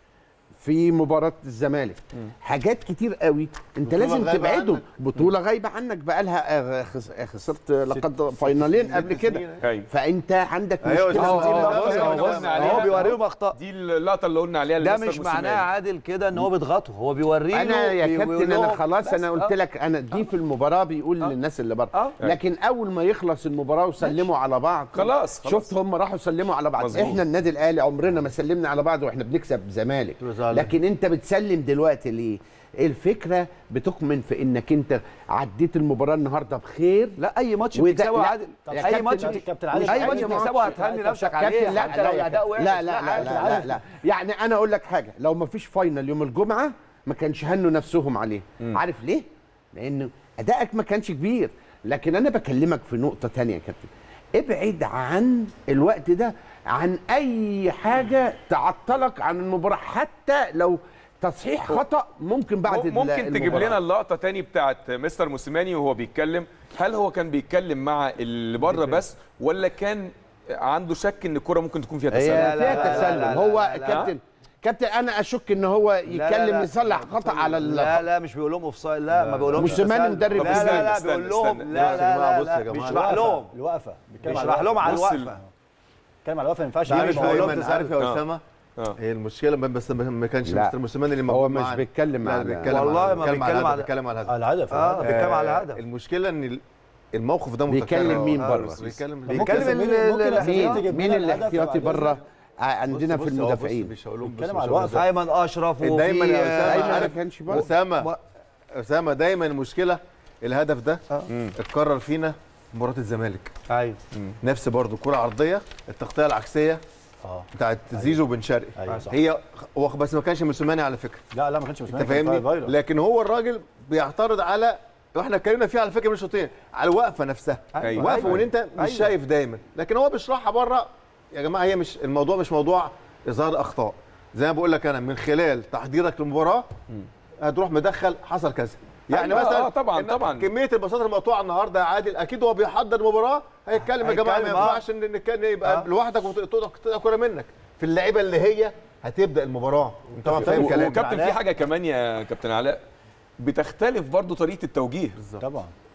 في مباراه الزمالك حاجات كتير قوي انت بطولة لازم غايبة تبعده عنك. بطوله غايبه عنك بقالها آه، خس- آه، خسرت لقد فاينالين قبل ست كده سنين. ايوه فانت عندك أيوة، مشكله آه، دي آه، اللقطة بص، اللي آه، قلنا عليها. هو بيوريهم اخطاء دي اللقطه اللي قلنا عليها ده لمستر مش معناه موسيماني. عادل كده ان هو بيضغطه هو بيوريه انا يا بي- كابتن بيقول انا لهم خلاص بس، انا قلت آه. لك انا دي في المباراه بيقول آه. للناس اللي بره آه. لكن اول ما يخلص المباراه وسلموا على بعض خلاص خلاص. شفت هم راحوا سلموا على بعض مظبوط. احنا النادي الاهلي عمرنا ما سلمنا على بعض واحنا بنكسب زمالك وزعلان. لكن انت بتسلم دلوقتي ليه الفكره بتكمن في انك انت عديت المباراه النهارده بخير لا اي ماتش وده- بتكسبه لا. عادل يا اي كابتن- ماتش كابتن عادل اي أي ماتش ماتش- بتكسبه هتهني نفسك كابتن عليه لا حتى لا لو يا اداء وحش لا لا لا لا, لا, لا يعني انا اقول لك حاجه لو ما فيش فاينل يوم الجمعه ما كانش هنوا نفسهم عليه عارف ليه لان ادائك ما كانش كبير لكن انا بكلمك في نقطه تانية يا كابتن ابعد عن الوقت ده عن اي حاجه تعطلك عن المباراه حتى لو تصحيح خطا ممكن بعد ال- ممكن تجيب المباراة. لنا اللقطه تاني بتاعت مستر موسيماني وهو بيتكلم هل هو كان بيتكلم مع اللي بره بس ولا كان عنده شك ان الكره ممكن تكون فيها هي تسلل لا، فيها لا، لا، تسلل لا، لا، هو لا، لا. كابتن كابتن انا اشك ان هو لا، يتكلم لا. يصلح خطا على ال- لا لا مش بيقول لهم اوف سايد لا ما بيقولهمش موسيماني تسلل. مدرب لا لا لا استنى، بيقول لهم استنى. لا بص يا جماعة، لا بص يا لا جماعة. بيشرح لهم الوقفه بيتكلم على بيشرح لهم على بص ال- الوقفه بيتكلم على الوقفه ما ينفعش دي عادل مش يقول لهم ايمن تسلل. عارف يا آه. اسامه آه. هي المشكله بس ما- ما كانش لا. مستر موسيماني اللي هو موجود مش معانا. بيتكلم لا، على- بيتكلم والله على- ما بيتكلم بيتكلم على على- بيتكلم على الهدف على الهدف اه الهدف. بيتكلم على آه، الهدف المشكله ان ال- الموقف ده بيكلم متكرر. مين آه، بره؟ بس بيتكلم بيتكلم ممكن ال- زميلي- ممكن ال- يا زميلي مين تجيب مين لنا الهدف الاحتياطي بعد بره إذنك. عندنا بص- في بص هو المدافعين بص بيشاور- بص بيتكلم بيشاور على الوقفة. إزاي. ايمن اشرف وفي دايما يا أسامة ايمن عارف- ما كانش بره. اسامه اسامه دايما المشكله الهدف ده اتكرر فينا مباراه الزمالك ايوه نفس برضه كره عرضيه التغطيه العكسيه اه بتاعت زيزو بن شرقي ايوه صح هي هو بس ما كانش موسيماني على فكره لا لا ما كانش انت مسموح كان فاهمني فايلر. لكن هو الراجل بيعترض على واحنا اتكلمنا فيها على فكره من الشوطين على الوقفه نفسها أيوة. واقفه أيوة. وان انت مش أيوة. شايف دايما لكن هو بيشرحها بره يا جماعه هي مش الموضوع مش موضوع اظهار اخطاء زي ما بقول لك انا من خلال تحضيرك للمباراه هتروح مدخل حصل كذا يعني أيوة، مثلا آه، طبعاً، إن طبعاً. كميه البساطه المقطوعه النهارده يا عادل اكيد هو بيحضر المباراه هيتكلم يا جماعه ما هيتكلم، آه. ينفعش ان إن كان يبقى آه. لوحدك وتقطع كوره منك في اللعيبه اللي هي هتبدا المباراه انت طبعا فاهم كلامي وكابتن في علاء. حاجه كمان يا كابتن علاء بتختلف برضو طريقه التوجيه طبعا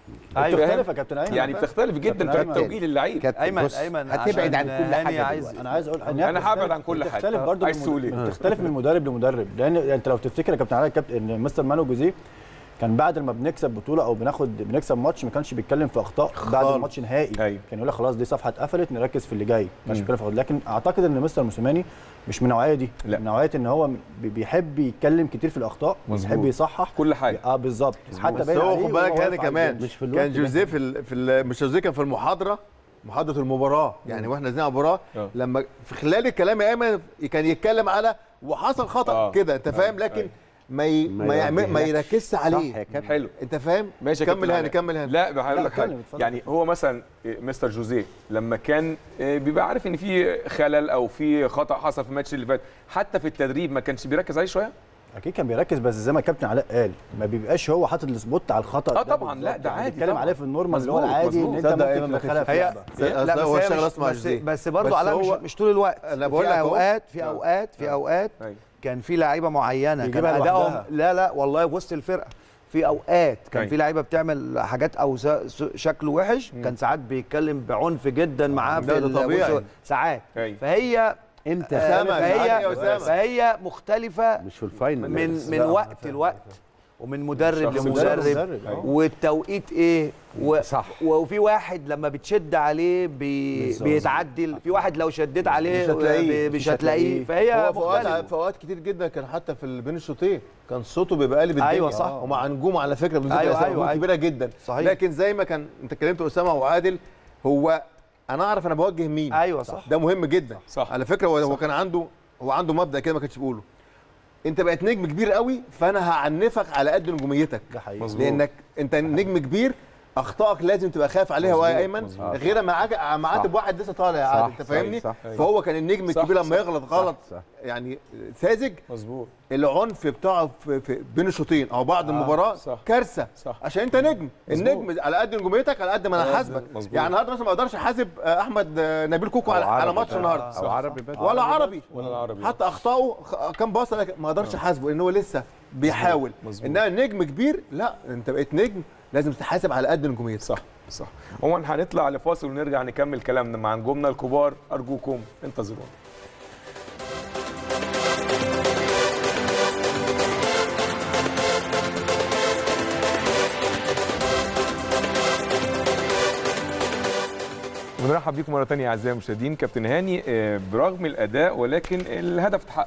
أيوة. بتختلف يا كابتن ايمن يعني بتختلف جدا كابتن في أيمن. التوجيه للعيب كابتن ايمن بص، ايمن هتبعد عن عشان كل هاني حاجه عايز دلوقتي. انا عايز اقول إن أنا هي هبعد بتختلف- عن كل حاجة. بتختلف آه. برضه عايز من تقول إيه؟ بتختلف من مدرب لمدرب لان انت لو تفتكر يا كابتن علاء كابتن ان مستر مانو جوزيه كان بعد ما بنكسب بطوله او بناخد بنكسب ماتش ما كانش بيتكلم في اخطاء بعد خالص. الماتش نهائي أيوة. كان يقول لك خلاص دي صفحه اتقفلت نركز في اللي جاي ما كانش بيتكلم في أخطاء. لكن اعتقد ان مستر موسيماني مش من النوعيه دي لا. من نوعيه ان هو بي- بيحب يتكلم كتير في الاخطاء مظبوط. بيحب يصحح كل حاجه اه بالظبط حتى بس باين هو عليه خد وهو بالك واقف هاني على كمان البنش. مش في كان الوقت ده. جوزيه في ال... في ال... مش جوزيه كان في المحاضره محاضره المباراه يعني واحنا نازلين على المباراه آه. لما في خلال الكلام يا ايمن كان يتكلم على وحصل خطا آه. كده انت فاهم أيوة. لكن أيوة. ما ي... ما ما يعمل ما يوجهلكش. يركزش صح يا عليه كابتن حلو انت فاهم ماشي يا كمل كابتن هاني علاء. كمل هاني لا هقول لا، لك حاجه اتكلم، اتفضل. يعني هو مثلا إيه، مستر جوزيه لما كان إيه، بيبقى عارف ان في خلل او في خطا حصل في الماتش اللي فات حتى في التدريب ما كانش بيركز عليه شويه اكيد كان بيركز بس زي ما الكابتن علاء قال ما بيبقاش هو حاطط السبوت على الخطا آه ده طبعاً، بالظبط. لا، ده يعني عادي بيتكلم طبعاً. عليه في النورمال اللي هو مظبوط، العادي مظبوط. ان انت تصدق ممكن أيمن ما تدخلها في هي لعبة. لا، لا أصل بس هو هي اشتغل مش اسمع بس, جوزيه. بس برضه بس علاء مش, هو- مش طول الوقت أنا بقول في لك أهو. اوقات في آه. اوقات في اوقات أيوة. كان في لعيبه معينه كان بيجيبها ادائهم لوحدها. لا لا والله في وسط الفرقه في اوقات كان أيوة. في لعيبه بتعمل حاجات او س- س- شكله وحش كان ساعات بيتكلم بعنف جدا معاه ده- في ده ال- طبيعي. بص- ساعات أيوة. فهي امتى آه، أسامة، عادي يا فهي أسامة. فهي مختلفه مش في الفاينل من بس. من لا، وقت فعلا. لوقت ومن مدرب شخص لمدرب مدرب، آه. والتوقيت ايه و... صح. وفي واحد لما بتشد عليه بي... بالظبط. بيتعدل في واحد لو شديت عليه مش هتلاقيه. بي- مش مش هتلاقيه فهي هو في اوقات مختلفه في اوقات كتير جدا كان حتى في بين الشوطين كان صوته بيبقى قالب الدنيا أيوة صح. ومع نجوم على فكره بالنسبه أيوة، أيوة أيوة، أيوة أيوة. كبيره جدا صحيح. لكن زي ما كان انت اتكلمت اسامه وعادل هو انا اعرف انا بوجه مين ايوه صح ده مهم جدا صح. على فكره هو هو كان عنده هو عنده مبدا كده ما كانش بيقوله انت بقيت نجم كبير قوي فانا هعنفك على قد نجوميتك ده حقيقي مظبوط. لانك انت نجم كبير اخطائك لازم تبقى خايف عليها مظبوط، يا ايمن مظبوط. غير ما عاج- ما عاتب واحد لسه طالع يا صح، عادل انت صح، فاهمني صح. فهو كان النجم صح، الكبير لما صح، يغلط غلط صح. يعني ساذج مظبوط العنف بتاعه في, في بين الشوطين او بعد المباراه صح. كارثه صح. عشان انت نجم النجم على قد نجوميتك على قد ما انا لازم. حاسبك مظبوط. يعني النهارده مثلا ما اقدرش احاسب آه، احمد آه، نبيل كوكو على, على عربي ماتش بقى. النهارده او عربي بدري ولا عربي ولا العربي حتى اخطائه خ- كام باصه لكن ما اقدرش احاسبه لان هو لسه بيحاول مظبوط. انما نجم كبير لا انت بقيت نجم لازم تتحاسب على قد نجوميتك صح صح عموما هنطلع لفاصل ونرجع نكمل كلامنا مع نجومنا الكبار ارجوكم انتظرونا بنرحب بيكم مره ثانيه اعزائي المشاهدين كابتن هاني آه، برغم الاداء ولكن الهدف اتحقق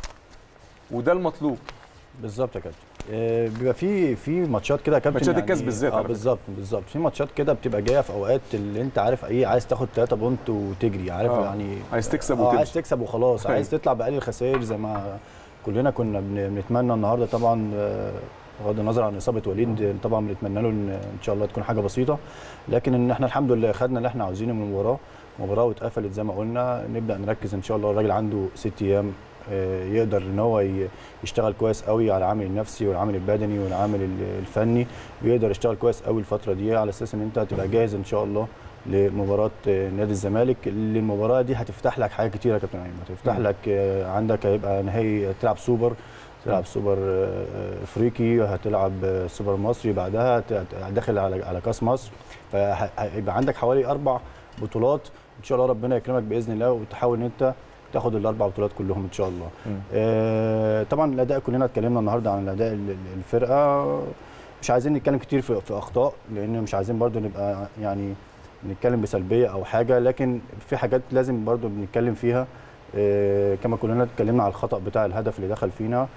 وده المطلوب بالظبط يا كابتن آه، بيبقى في في ماتشات كده يا كابتن ماتشات الكاس بالذات اه على فكرة. بالظبط بالظبط في ماتشات كده بتبقى جايه في اوقات اللي انت عارف ايه عايز تاخد 3 بونت وتجري عارف آه. يعني عايز تكسب اه عايز وتمشي تكسب وخلاص أيوة. عايز تطلع باقل الخسائر زي ما كلنا كنا بن- بنتمنى النهارده طبعا آه، بغض النظر عن اصابه وليد طبعا بنتمنى له ان ان شاء الله تكون حاجه بسيطه لكن ان احنا الحمد لله خدنا اللي احنا عاوزينه من المباراه مباراه واتقفلت زي ما قلنا نبدا نركز ان شاء الله الراجل عنده ست ايام آه، يقدر ان هو ي- يشتغل كويس قوي على العامل النفسي والعامل البدني والعامل ال- الفني ويقدر يشتغل كويس قوي الفتره دي على اساس ان انت تبقى جاهز ان شاء الله لمباراه آه، نادي الزمالك اللي المباراه دي هتفتح لك حاجات كتيره يا كابتن ايمن هتفتح لك آه، عندك هيبقى نهائي تلعب سوبر تلعب سوبر آه، آه، افريقي هتلعب آه، سوبر مصري بعدها هت- هت- داخل على على كاس مصر فهيبقى عندك حوالي اربع بطولات ان شاء الله ربنا يكرمك باذن الله وتحاول ان انت تاخد الاربع بطولات كلهم ان شاء الله مم. آه طبعا الاداء كلنا اتكلمنا النهارده عن الاداء ال- ال- الفرقه مش عايزين نتكلم كتير في, في اخطاء لان مش عايزين برضو نبقى يعني نتكلم بسلبيه او حاجه لكن في حاجات لازم برضو بنتكلم فيها آه كما كلنا اتكلمنا على الخطا بتاع الهدف اللي دخل فينا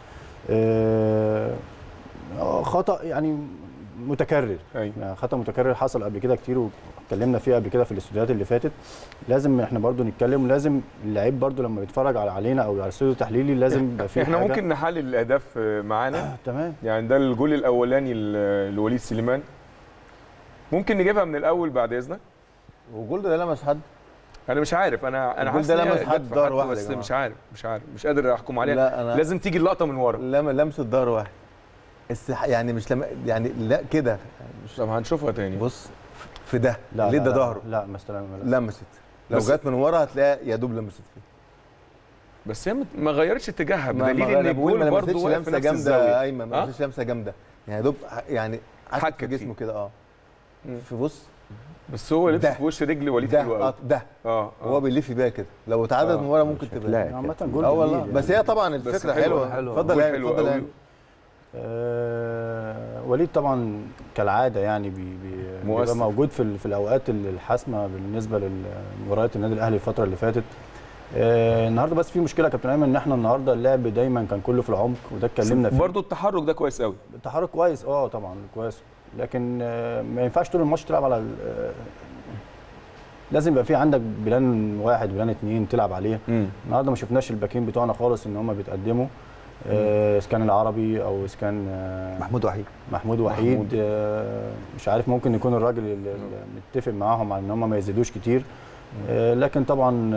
آه آه، خطا يعني متكرر أيوة. يعني خطا متكرر حصل قبل كده كتير واتكلمنا فيه قبل كده في الاستوديوهات اللي فاتت لازم احنا برضو نتكلم ولازم اللعيب برضو لما يتفرج على علينا او على الاستوديو التحليلي لازم يبقى فيه احنا حاجة- ممكن نحلل الاهداف آه، معانا تمام يعني ده الجول الاولاني ل- لوليد سليمان ممكن نجيبها من الاول بعد اذنك والجول ده لمس حد انا مش عارف انا انا الجول حاسس ده إن هي لمس جت حد في ظهر واحد يا بس جماعة. مش عارف مش عارف مش قادر احكم عليها لا انا لازم تيجي اللقطه من ورا لم لمسه ظهر واحد استح... يعني مش لم... يعني لا كده مش طب هنشوفها تاني بص في ده لا ليه لا ده لا ظهره لا ما استلم لا. لمست لو بس- جت من ورا هتلاقيها يا دوب لمست فيه بس هي مت- ما غيرتش اتجاهها ما- بدليل ما ان أنا بقول الجول ما برضه لمستش واقف في لمسه نفس جامده الزاويه ايمن ما أه؟ لمستش لمسه جامده يعني يا دوب ح- يعني حك حكت في فيه. جسمه كده اه في بص بس هو لبس ده. في وش رجل وليد ده حلو آه، قوي ده اه هو اه بيلف بيها كده لو اتعدت آه. من ورا ممكن تبقى لا عامة جول اه والله جميل بس يعني. هي طبعا بس الفكره حلوة، حلوه حلوة. اتفضل جول يا حلو اتفضل قوي. يا آه وليد طبعا كالعاده يعني بي بي مؤثر. بيبقى موجود في ال- في الاوقات ال- الحاسمه بالنسبه لمباريات النادي الاهلي الفتره اللي فاتت آه النهارده بس في مشكله يا كابتن ايمن ان احنا النهارده اللعب دايما كان كله في العمق وده اتكلمنا فيه برضه التحرك ده كويس قوي التحرك كويس اه طبعا كويس لكن آه، ما ينفعش طول الماتش تلعب على ال- آه، لازم يبقى في عندك بلان واحد بلان اتنين تلعب عليه النهارده ما شفناش الباكين بتوعنا خالص ان هم بيتقدموا آه، اذا كان العربي او اذا كان آه، محمود وحيد محمود وحيد محمود. آه، مش عارف ممكن يكون الراجل اللي اللي متفق معاهم على ان هم ما يزيدوش كتير آه، لكن طبعا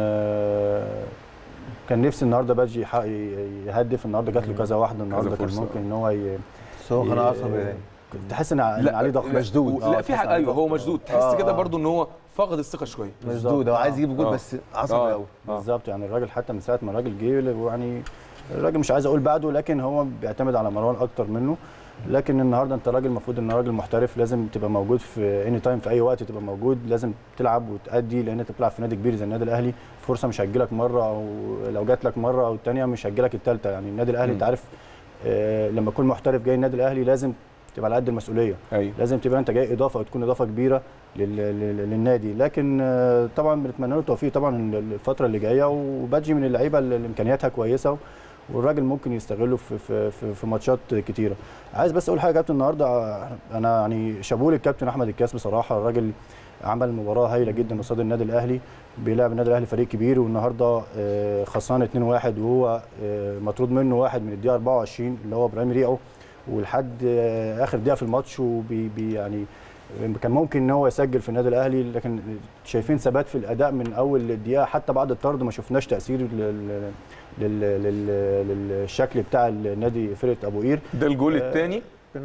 آه، كان نفسي النهارده باجي يحقق- يهدف النهارده جات له كذا واحده النهارده كان فرصة. ممكن ان هو ي... بس هو كان ي- عصبي تحس ان إن عليه ضغط مشدود آه، لا في تحس حاجه عليه ايوه هو ضغط. مشدود تحس آه، كده آه. برضه ان هو فقد الثقه شويه مشدود هو عايز يجيب جول آه. بس عصبي آه. قوي آه. بالظبط يعني الراجل حتى من ساعه ما الراجل جه يعني الراجل مش عايز اقول بعده لكن هو بيعتمد على مروان اكتر منه لكن النهارده انت راجل المفروض ان راجل محترف لازم تبقى موجود في اني تايم في اي وقت تبقى موجود لازم تلعب وتأدي لان انت بتلعب في نادي كبير زي النادي الاهلي فرصه مش هتجيلك مره او لو جات لك مره او الثانيه مش هتجيلك الثالثه يعني النادي الاهلي مم. انت عارف آه، لما يكون محترف جاي النادي الاهلي لازم تبقى على قد المسؤوليه ايوه لازم تبقى انت جاي اضافه وتكون اضافه كبيره لل- لل- للنادي لكن آه، طبعا بنتمنى له التوفيق طبعا الفتره اللي جايه وباجي من اللعيبه اللي امكانياتها كويسه والراجل ممكن يستغله في في في, في ماتشات كتيره عايز بس اقول حاجه يا كابتن النهارده آه، انا يعني شابوه للكابتن احمد الكاس بصراحه الراجل عمل مباراه هايله جدا قصاد النادي الاهلي بيلعب النادي الاهلي فريق كبير والنهارده آه، خسران 2-1 وهو آه، مطرود منه واحد من الدقيقه 24 اللي هو ابراهيم ريعو ولحد آه، اخر دقيقه في الماتش وبي بي يعني كان ممكن ان هو يسجل في النادي الاهلي لكن شايفين ثبات في الاداء من اول دقيقه حتى بعد الطرد ما شفناش تاثير لل لل لل للشكل بتاع النادي فرقه ابو قير ده الجول آه، الثاني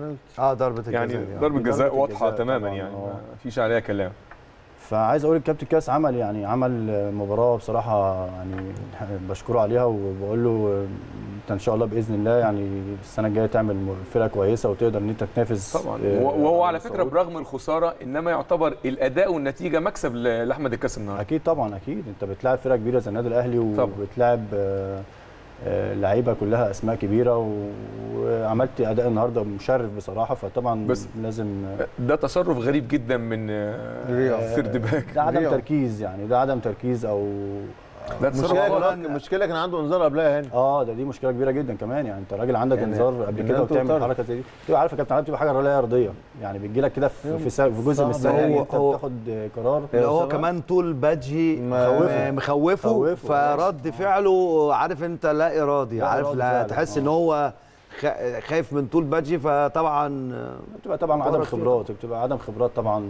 اه ضربه الجزاء يعني دي، آه. ضربه جزاء ضربة واضحه الجزاء تماما طبعاً، يعني آه. ما فيش عليها كلام فعايز اقول الكابتن كاس عمل يعني عمل مباراه بصراحه يعني بشكره عليها وبقول له انت ان شاء الله باذن الله يعني السنه الجايه تعمل فرقه كويسه وتقدر ان انت تنافس طبعا آه، وهو على الصعود. فكره برغم الخساره انما يعتبر الاداء والنتيجه مكسب ل- لاحمد الكاس النهارده اكيد طبعا اكيد انت بتلاعب فرقه كبيره زي النادي الاهلي طبعاً. وبتلاعب آه، آه، لعيبه كلها اسماء كبيره و- وعملت اداء النهارده مشرف بصراحه فطبعا بس- لازم ده تصرف غريب جدا من آه، سيرد باك ده عدم رياض. تركيز يعني ده عدم تركيز او ده تصرف المشكله غلط. كمان المشكله كان عنده انذار قبلها هنا اه ده دي مشكله كبيره جدا كمان يعني انت راجل عندك يعني انذار قبل إن كده أنت وتعمل وطرد. حركه زي دي تبقى عارف يا كابتن علي بتبقى حاجه لا ارضيه يعني بتجي لك كده في في, سا- في جزء من صعب. الثانيه هو- انت هو- بتاخد قرار لا هو سبعة. كمان طول بادجي مخوفه. م- مخوفه مخوفه، فرد فعله عارف انت لا ارادي لا عارف إرادي لا فعلا، تحس آه. ان هو خ- خايف من طول بادجي فطبعا بتبقى طبعا عدم قرار فيه خبرات بتبقى عدم خبرات طبعا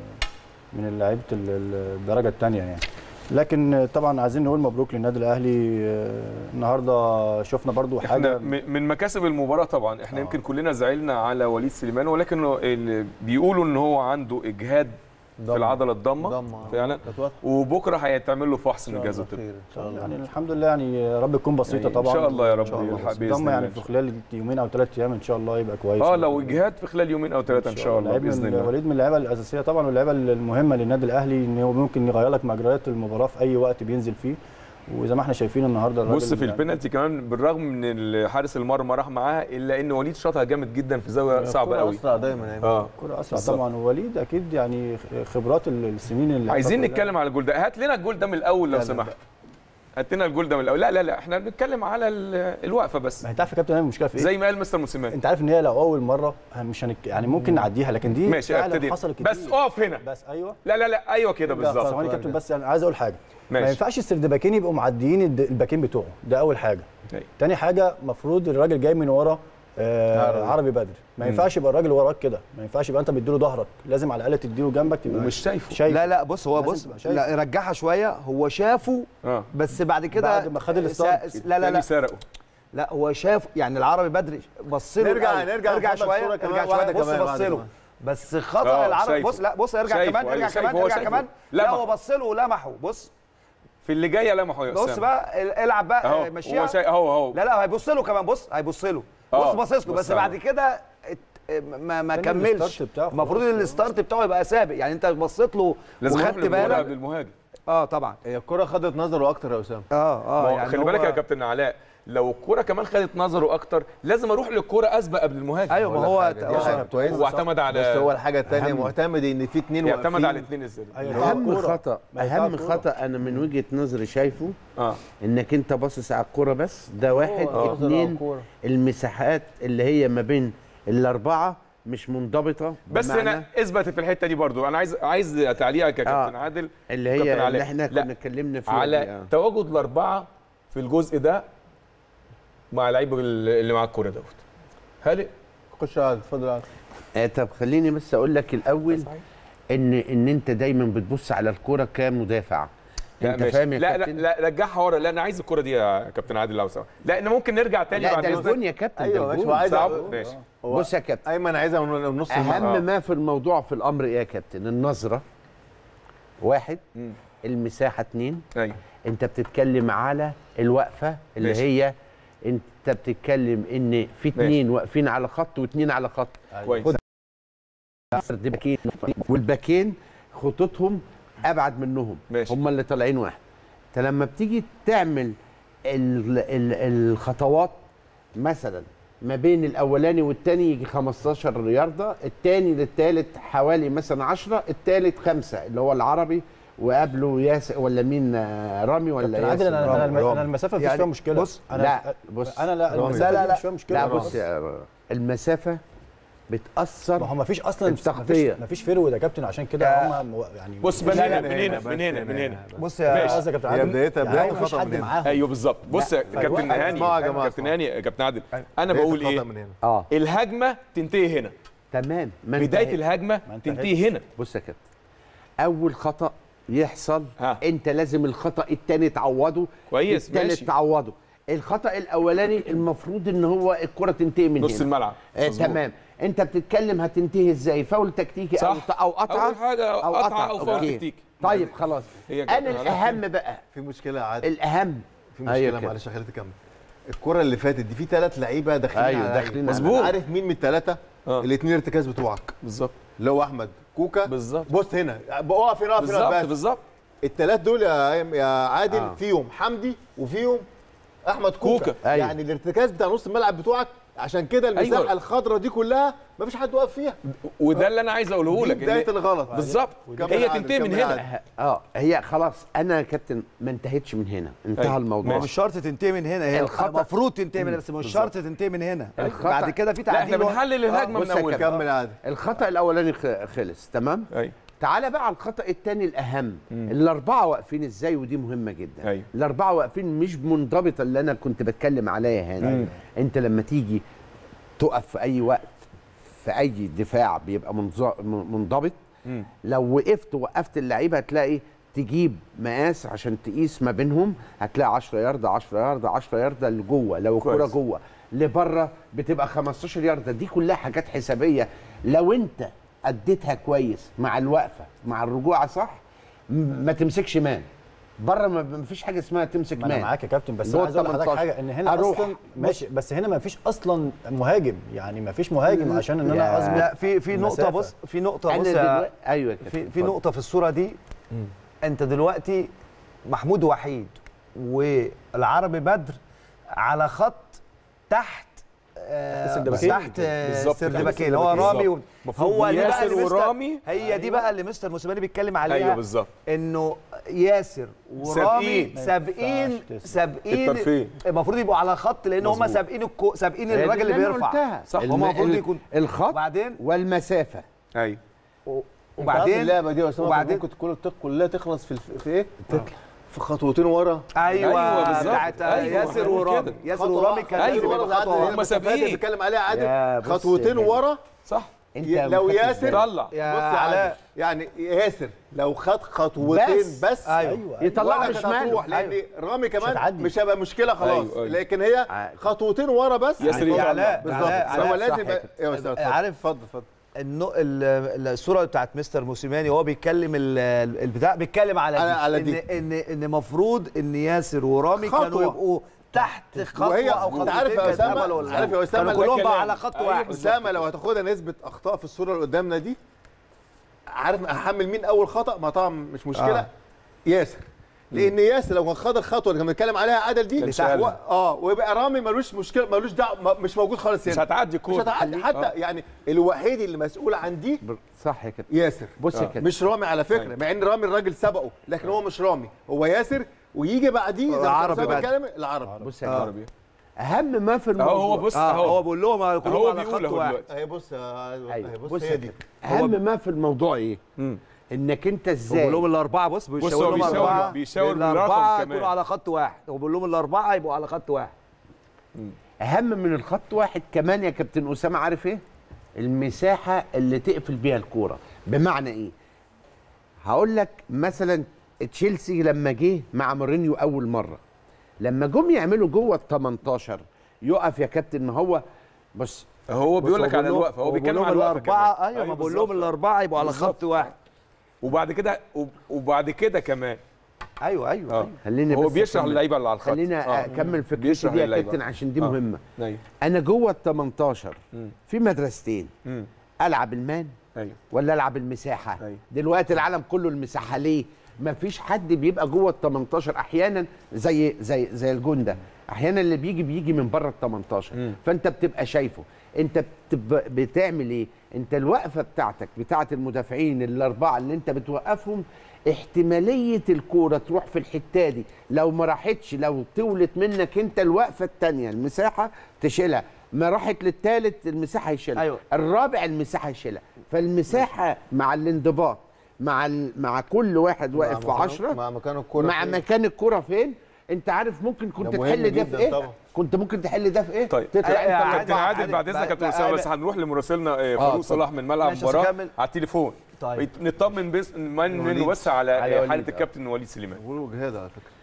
من لعيبه ال- ال- الدرجه الثانيه يعني لكن طبعا عايزين نقول مبروك للنادي الاهلي آه، النهارده شفنا برضو احنا حاجه م- من مكاسب المباراه طبعا احنا آه. يمكن كلنا زعلنا على وليد سليمان ولكن اللي بيقولوا ان هو عنده اجهاد في ضم. العضله الضمه ضم. فعلا كانت واضحة. وبكره هيتعمل له فحص من إن الجهاز شاء الله الطبي خير ان شاء الله يعني الحمد لله يعني يا رب تكون بسيطه يعني إن طبعا شاء الله يا رب إن شاء الله. يلحق بس بإذن الضم يعني الله. في خلال يومين او ثلاث ايام ان شاء الله يبقى كويس اه لو اجهاد في خلال يومين او ثلاثه ان شاء الله لعيب باذن من الله وليد من اللعيبه الاساسيه طبعا واللعيبه المهمه للنادي الاهلي ان هو ممكن يغير لك مجريات المباراه في اي وقت بينزل فيه وزي ما احنا شايفين النهارده الراجل بص في يعني البنالتي كمان بالرغم من حارس المرمى راح معاها الا ان وليد شاطها جامد جدا في زاويه صعبه الكرة قوي اسرع دايما يعني اه كرة اسرع بالظبط. طبعا ووليد اكيد يعني خبرات السنين اللي عايزين اعتقد- نتكلم على الجول ده هات لنا الجول ده من الاول لو لا، لا، سمحت هات لنا الجول ده من الاول لا لا لا احنا بنتكلم على ال- الوقفه بس ما انت عارف يا كابتن ايه المشكله في ايه؟ زي ما قال مستر موسيماني انت عارف ان هي لو اول مره مش هنك... يعني ممكن نعديها لكن دي ماشي فعلا ابتدي حصلت كتير بس اقف هنا بس ايوه لا لا لا ايوه كده بالظبط ثواني يا كابتن بس انا عايز اقول حاجه ما ماشي ينفعش السردباكين يبقوا معديين الد- الباكين بتوعه ده اول حاجه أيوة. تاني حاجه المفروض الراجل جاي من ورا آه عربي. عربي بدري ما ينفعش يبقى الراجل وراك كده ما ينفعش يبقى انت مديله ظهرك لازم على الاقل تديله جنبك تبقى ومش شايفه شايف لا لا بص هو لازم بص تبقى شايف. لا رجعها شويه هو شافه اه بس بعد كده بعد ما خد الستارت. سا- لا لا تاني لا سرقه لا هو شاف يعني العربي بدري بص له نرجع- الأول. نرجع ارجع نفضل شويه صورة كمان، ارجع شويه واحدة بص كمان بص بعد له كمان. بس خطا آه، العربي شايفه. بص لا بص ارجع شايفه، كمان أيوة، ارجع شايفه، كمان هو ارجع شايفه. كمان لا لمحه. هو بص له ولمحه بص في اللي جايه لمحه يا بص اسامه بقى ال- العب بقى اهو مشيها هو شايف اهو اهو لا لا هيبص له كمان بص هيبص له آه، بص باصص له بص بس أهو. بعد كده ات- ما, ما كان كملش الستارت بتاعه المفروض خلاص. الستارت بتاعه يبقى سابق يعني انت بصيت له لازم وخدت نروح للكرة بالك قبل المهاجم اه طبعا هي الكره خدت نظره اكتر يا اسامه اه ما اه هو خلي بالك هو- يا كابتن علاء لو الكرة كمان خدت نظره اكتر لازم اروح للكرة اسبق قبل المهاجم ايوه ما أقول لك هو حاجة، دي هو- حاجة كويسة. هو اعتمد بس على هو الحاجه الثانيه معتمد ان في اثنين يعتمد على الاثنين ازاي أيوة. اهم الكورة. خطا ما هي بتاع اهم الكورة. خطا انا من وجهه نظري شايفه اه انك انت باصص على الكوره بس ده واحد نظر على اتنين الكورة. المساحات اللي هي ما بين الاربعه مش منضبطه بس بمعنى هنا اثبت في الحته دي برضو انا عايز عايز تعليقك يا كابتن آه. عادل اللي كابتن هي علاء. اللي احنا لا، كنا اتكلمنا فيها على دي، آه. تواجد الاربعه في الجزء ده مع لعيب اللي مع الكوره دوت هل خش عادل اتفضل عادل آه طب خليني بس اقول لك الاول ان ان انت دايما بتبص على الكوره كمدافع لا انت ماشي. فاهم يا لا لا كابتن لا رجعها ورا لا انا عايز الكوره دي يا كابتن عادل لو سمحت لا ان ممكن نرجع تاني لا بعد ده اذنك الجون يا كابتن أيوة ده ماشي، الجون. وعايز صعب أقول- ماشي هو بص يا كابتن ايمن عايزها من نص الملعب اهم ما في الموضوع في الامر ايه يا كابتن النظره واحد مم. المساحه اتنين ايوه انت بتتكلم على الوقفه اللي ماشي. هي انت بتتكلم ان في اتنين واقفين على خط واتنين على خط كويس خد- دي باكين والباكين خطوطهم ابعد منهم ماشي. هم اللي طالعين واحد انت لما بتيجي تعمل ال ال الخطوات مثلا ما بين الاولاني والتاني يجي 15 ياردة التاني للتالت حوالي مثلا 10 التالت خمسة اللي هو العربي وقبله ياسر ولا مين آه، رامي ولا كابتن عادل ياسر انا انا رامي. الم- انا المسافه مفيش يعني فيها مشكله بص، انا لا بص انا لا رامي. المسافه لا، دي لا، مش فيها مشكله لا خالص. بص يا المسافة بتأثر ما هو مفيش اصلا التغطية. مفيش, مفيش فرود يا كابتن عشان كده هم يعني بص من مفيش- هنا لا، من لا، هنا بس من هنا من هنا بص ماشي. يا قصدك يا كابتن هي عادل بدايتها يعني بداية مفيش خطأ حد من هنا. معاهم ايوه بالظبط بص يا فالوقت- كابتن هاني اسمعوا يا جماعة، كابتن هاني يا كابتن عادل انا بداية بقول الخطأ ايه من هنا اه الهجمه تنتهي هنا تمام ما انت بدايه هي- الهجمه ما انت تنتهي هنا بص يا كابتن اول خطا يحصل ها. انت لازم الخطا الثاني تعوضه كويس، الثالث ماشي. تعوضه الخطا الاولاني المفروض ان هو الكره تنتهي من نص هنا الملعب آه مظبوط. تمام انت بتتكلم هتنتهي ازاي فاول تكتيكي او صح. او قطعه أول حاجة قطعة أو فاول أوكي. تكتيكي. طيب خلاص هي انا كابتن علاء. الاهم بقى في مشكله يا عادل الاهم في أيوة مشكله كده. معلش خليتك تكمل الكره اللي فاتت دي في ثلاث لعيبه داخلين أيوة، على داخلين لعيب. على مظبوط. عارف مين من الثلاثه آه. الاثنين ارتكاز بتوعك بالظبط اللي هو احمد كوكا بالظبط. بص هنا اقف هنا اقف هنا بالظبط بس بالظبط الثلاث دول يا يا عادل آه. فيهم حمدي وفيهم احمد كوكا, كوكا. أيوة. يعني الارتكاز بتاع نص الملعب بتوعك عشان كده المساحه أيوة. الخضراء دي كلها مفيش حد واقف فيها وده اللي انا عايز اقوله دي لك بدايه إن- الغلط بالظبط كمل هي عادل، تنتهي من كمل هنا عادل. اه هي خلاص انا يا كابتن ما انتهتش من هنا انتهى أيوة. الموضوع مش شرط تنتهي من هنا هي الخطأ- المفروض تنتهي من هنا بس مش شرط تنتهي من هنا الخطأ- بعد كده في لا احنا تعديل بنحلل الهجمه بص من يا اولها كمل عادل الخطا الاولاني خ- خلص تمام ايوه تعالى بقى على الخطا الثاني الاهم الاربعه واقفين ازاي ودي مهمه جدا أيوة. الاربعه واقفين مش منضبطه اللي انا كنت بتكلم عليها هنا انت لما تيجي تقف في اي وقت في اي دفاع بيبقى منظ- م- منضبط مم. لو وقفت وقفت اللعيبه هتلاقي تجيب مقاس عشان تقيس ما بينهم هتلاقي 10 ياردة 10 ياردة 10 ياردة لجوه لو الكوره كويس. جوه لبره بتبقى 15 ياردة دي كلها حاجات حسابيه لو انت اديتها كويس مع الوقفه مع الرجوع صح م- ما تمسكش مان بره ما ما فيش حاجه اسمها تمسك ما انا مان معاك يا كابتن بس جوه انا عايز اقول لحضرتك 18. حاجه ان هنا أروح. اصلا ماشي بس هنا ما فيش اصلا مهاجم يعني ما فيش مهاجم عشان ان انا يا- اظبط لا في في نقطه المسافة. بص في نقطه انا بص يا دلوقتي ايوه كده في في نقطه في الصوره دي انت دلوقتي محمود وحيد والعربي بدر على خط تحت آه، السردباكين. تحت آه، بالظبط كده. السردباكين اللي هو بالظبط. رامي و... المفروض هو دي بقى ياسر اللي مستر- ورامي. هي دي بقى اللي مستر موسيماني بيتكلم عليها ايوه بالظبط انه ياسر ورامي سابقين. سابقين ما ينفعش سابقين الطرفين. المفروضد يبقوا على خط لان هم مظبوط. سابقين الكو... سابقين هي دي الراجل اللي أنا بيرفع قلتها. صح. الم- هما المفروض ال- يكون- الخط وبعدين والمسافه ايوه وبعدين وبعدين اللعبه دي يا اسامه وبعدين ممكن تكون التك كلها تخلص في الف... في ايه؟ في خطوتين ورا ايوه, أيوة بالظبط. بتاعت أيوة، ياسر بنقول ورامي كده. ياسر خطوة ورامي واحدة. كان أيوة، لازم ورا يبقى زي عادل خطوه اللي واحدة. هم بس فادي سابقين. بيتكلم عليها يا عادل بص خطوتين يا ورا صح انت ي- ما لو خدتش ياسر بالك. طلع يا بص يا علاء. عادل يعني ياسر لو خد خطوتين بس. بس, أيوة. يطلعها ولا كانت شمال. هتروح لان أيوة. رامي كمان هتعدي. مش هيبقى مشكله خلاص أيوة، أيوة. لكن هي عادي. خطوتين ورا بس ياسر هيطلع. يا علاء، بالظبط علاء، هو علاء، لازم صح يبقى كده. يا استاذ اتفضل. عارف- اتفضل اتفضل النو... ال- الصوره بتاعت مستر موسيماني وهو بيتكلم ال- ال- البتاع بيتكلم على دي, على- على ان دي. ان ان المفروض ان ياسر ورامي خطوة. كانوا يبقوا تحت خطوه وهي او انت خطوتين عارف يا كانت اسامه عملوا ولا- عارف يا اسامه كانوا كلهم ده بقى كلام. على خط أيوة، واحد اسامه لو هتاخدها نسبه اخطاء في الصوره اللي قدامنا دي عارف احمل مين اول خطا ما طبعا مش مشكله آه. آه. ياسر لان ياسر لو كان خد الخطوه اللي كان بنتكلم عليها عدل دي كان شالها. و... اه ويبقى رامي ملوش مشكله ملوش دعوه ما- مش موجود خالص مش هنا هتعدي مش كوره هتعدي حتى آه. يعني الوحيد اللي مسؤول عن دي صح كده ياسر بص آه. كده مش رامي على فكره أيوة. مع ان رامي الراجل سبقه لكن هو مش رامي هو ياسر ويجي بعديه زي ما العربي كان أسامة بعد. بيتكلم، العربي بص يا آه. جماعه اهم ما في اهو الموضوع هو بص اه اهو هو بيقول لهم كلهم هو على بيقول خط اهو واحد دلوقتي اهي بص ايوه أيوة. أيوة، بص بص يا هي دي كده. اهم ما في الموضوع ايه مم. انك انت هو ازاي بيقول لهم الاربعه بص هو بيشاور لهم بيشاور- اربعه بيشاور بالرقم الاربعه كمان. يكونوا على خط واحد هو بيقول لهم الاربعه يبقوا على خط واحد اهم من الخط واحد كمان يا كابتن اسامه عارف ايه المساحه اللي تقفل بيها الكوره بمعنى ايه هقول لك مثلا تشيلسي لما جه مع مورينيو اول مره لما جم يعملوا جوه ال 18 يقف يا كابتن ما هو بص هو بص، بيقول لك على بيقول لهم- الوقفه هو بيتكلم بيقول على لهم الوقفه الاربعه كمان. ايوه ما بقول لهم بالظبط. الاربعه يبقوا على بالظبط. خط واحد وبعد كده وب- وبعد كده كمان ايوه ايوه اه أيوة. خليني هو بس بيشرح أكمل. للعيبه اللي على الخط خلينا آه. اكمل فكرتي بيشرح دي يا للعيبة. كابتن عشان دي آه. مهمه ايوه انا جوه ال 18 مم. في مدرستين مم. العب المان ايوه ولا العب المساحه أيوة. دلوقتي العالم كله المساحه ليه ما فيش حد بيبقى جوه ال 18 احيانا زي زي زي الجون ده احيانا اللي بيجي بيجي من بره ال 18 مم. فانت بتبقى شايفه انت بتبقى بتعمل ايه انت الوقفه بتاعتك بتاعت المدافعين الاربعه اللي انت بتوقفهم احتماليه الكوره تروح في الحته دي لو ما راحتش لو طولت منك انت الوقفه الثانيه المساحه تشيلها ما راحت للثالث المساحه يشيلها أيوة. الرابع المساحه يشيلها فالمساحه مع الانضباط مع ال... مع كل واحد واقف في 10 مع مكان الكوره مع فين؟ مكان الكرة فين انت عارف ممكن كنت ده مهم تحل ده في جداً ايه طبعا. كنت ممكن تحل ده في ايه طيب تطلع آه، انت آه، الأربعة. كابتن عادل بعد اذنك يا بقى- كابتن بقى- اسامه بقى- بس هنروح لمراسلنا آه، آه، فاروق اتفضل. صلاح من ملعب ماشي، المباراه هكمل. على التليفون طيب. نطمن بس من منه وليد. بس على على آه، وليد، حاله آه. الكابتن وليد سليمان بيقولوا جهاد على فكره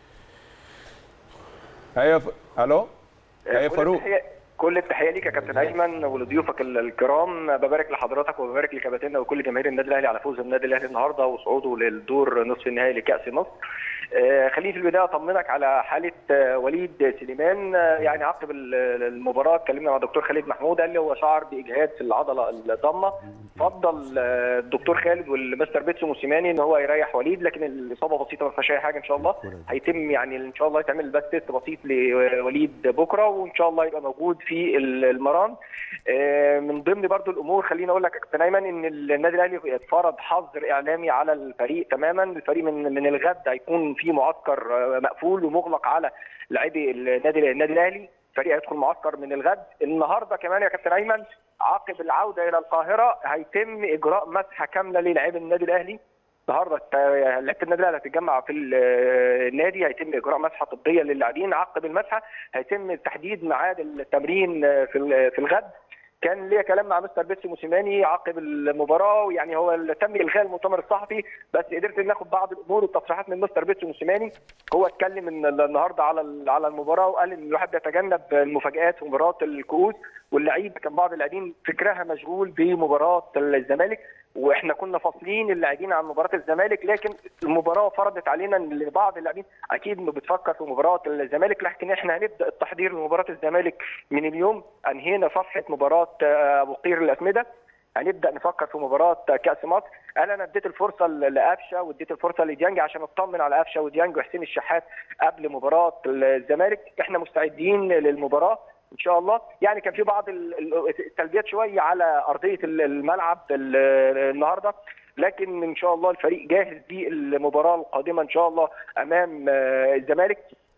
ايوه ف... الو ايوه كل فاروق التحية- كل التحيه ليك يا كابتن ايمن ولضيوفك ال- الكرام ببارك لحضرتك وببارك لكباتننا وكل جماهير النادي الاهلي على فوز النادي الاهلي النهارده وصعوده للدور نصف النهائي لكاس مصر آه، خليني في البدايه اطمنك على حاله آه، وليد سليمان آه، يعني عقب ال- المباراه اتكلمنا مع الدكتور خالد محمود قال لي هو شعر باجهاد في العضله الضمه فضل آه، الدكتور خالد والمستر بيتسو موسيماني ان هو يريح وليد لكن الاصابه بسيطه ما فيهاش اي حاجه ان شاء الله هيتم يعني ان شاء الله يتعمل بس تيست بسيط لوليد بكره وان شاء الله يبقى موجود في المران آه، من ضمن برضو الامور خليني اقول لك يا كابتن ايمن ان النادي الاهلي فرض حظر اعلامي على الفريق تماما الفريق من من الغد هيكون في معسكر آه، مقفول ومغلق على لاعبي النادي النادي الاهلي فريق هيدخل معسكر من الغد النهارده كمان يا كابتن ايمن عقب العوده الى القاهره هيتم اجراء مسحه كامله للاعبي النادي الاهلي النهارده الت- لعيبه النادي الاهلي هتتجمع في ال- النادي هيتم اجراء مسحه طبيه للاعبين عقب المسحه هيتم تحديد ميعاد التمرين في ال- في الغد كان ليا كلام مع مستر بيتسي موسيماني عقب المباراه ويعني هو ال- تم الغاء المؤتمر الصحفي بس قدرت ناخد بعض الامور والتصريحات من مستر بيتسي موسيماني هو اتكلم ان ال- النهارده على ال- على المباراه وقال ان الواحد بيتجنب المفاجات في مباراه الكؤوس واللعيب كان بعض اللاعبين فكرها مشغول بمباراه الزمالك واحنا كنا فاصلين اللاعبين عن مباراه الزمالك لكن المباراه فرضت علينا ان بعض اللاعبين اكيد انه بتفكر في مباراه الزمالك لكن احنا هنبدا التحضير لمباراه الزمالك من اليوم انهينا صفحه مباراه آه، ابو قير الاسمده هنبدا نفكر في مباراه كاس مصر انا انا اديت الفرصه لقفشه واديت الفرصه لديانج عشان اطمن على قفشه وديانج وحسين الشحات قبل مباراه الزمالك احنا مستعدين للمباراه ان شاء الله يعني كان في بعض ال- ال- السلبيات شويه على ارضيه ال- الملعب ال- النهارده لكن ان شاء الله الفريق جاهز للمباراه القادمه ان شاء الله امام آه، الزمالك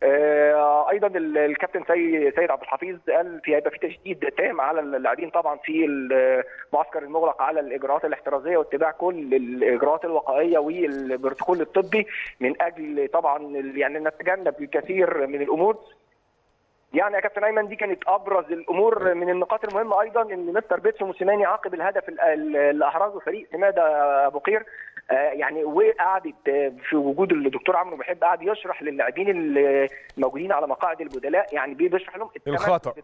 آه، ايضا ال- الكابتن سي- سيد عبد الحفيظ قال في هيبقى في تشديد تام على اللاعبين طبعا في المعسكر المغلق على الاجراءات الاحترازيه واتباع كل الاجراءات الوقائيه والبروتوكول الطبي من اجل طبعا ال- يعني نتجنب الكثير من الامور يعني يا كابتن ايمن دي كانت ابرز الامور من النقاط المهمه ايضا ان مستر بيتسو موسيماني عقب الهدف ال- ال- اللي احرزه فريق سماده ابو قير آه، يعني وقعدت آه، في وجود الدكتور عمرو محب قعد يشرح للاعبين الموجودين على مقاعد البدلاء يعني بيشرح لهم التمركز الخطأ. بتاع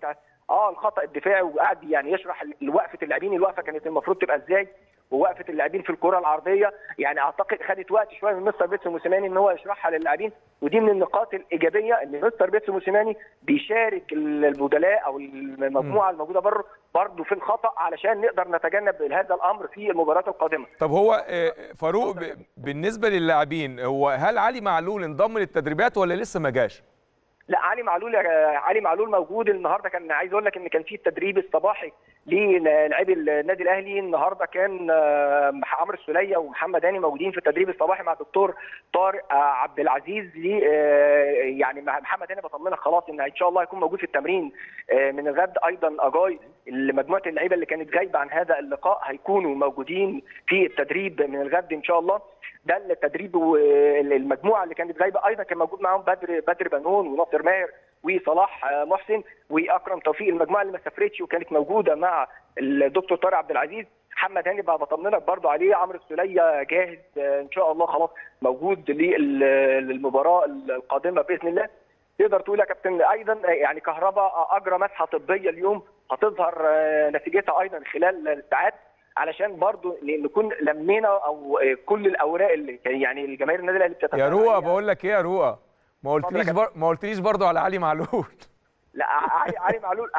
اه الخطا الدفاعي وقعد يعني يشرح وقفه اللاعبين الوقفه كانت المفروض تبقى ازاي ووقفه اللاعبين في الكره العرضيه يعني اعتقد خدت وقت شويه من مستر بيتسو موسيماني ان هو يشرحها للاعبين ودي من النقاط الايجابيه ان مستر بيتسو موسيماني بيشارك البدلاء او المجموعه الموجوده بره برضه في الخطا علشان نقدر نتجنب هذا الامر في المباريات القادمه طب هو آه، فاروق ب- بالنسبه للاعبين هو هل علي معلول انضم للتدريبات ولا لسه ما جاش؟ لا علي معلول علي معلول موجود النهارده كان عايز اقول لك ان كان في التدريب الصباحي للاعبي النادي الاهلي النهارده كان آه، عمرو السوليه ومحمد هاني موجودين في التدريب الصباحي مع الدكتور طارق آه، عبد العزيز لي آه، يعني مع محمد هاني بطمنك خلاص ان ان شاء الله هيكون موجود في التمرين آه، من الغد ايضا اجاي مجموعه اللعيبه اللي كانت غايبه عن هذا اللقاء هيكونوا موجودين في التدريب من الغد ان شاء الله ده التدريب والمجموعه اللي كانت غايبه ايضا كان موجود معاهم بدر بدر بنون وناصر ماهر وصلاح آه، محسن واكرم توفيق المجموعه اللي ما سافرتش وكانت موجوده مع الدكتور طارق عبد العزيز محمد هاني بقى بطمنك برضو عليه عمرو السوليه جاهز آه، ان شاء الله خلاص موجود لل- للمباراه القادمه باذن الله تقدر تقول يا كابتن ايضا يعني كهرباء اجرى مسحه طبيه اليوم هتظهر آه، نتيجتها ايضا خلال ساعات علشان برضو نكون لمينا او آه، كل الاوراق اللي كان- يعني الجماهير النادي الاهلي بتتفق يا روقه عليها. بقول لك ايه يا روقه ما قلتليش اتفضل يا بر... ما قلتليش برضه على علي معلول لا علي علي معلول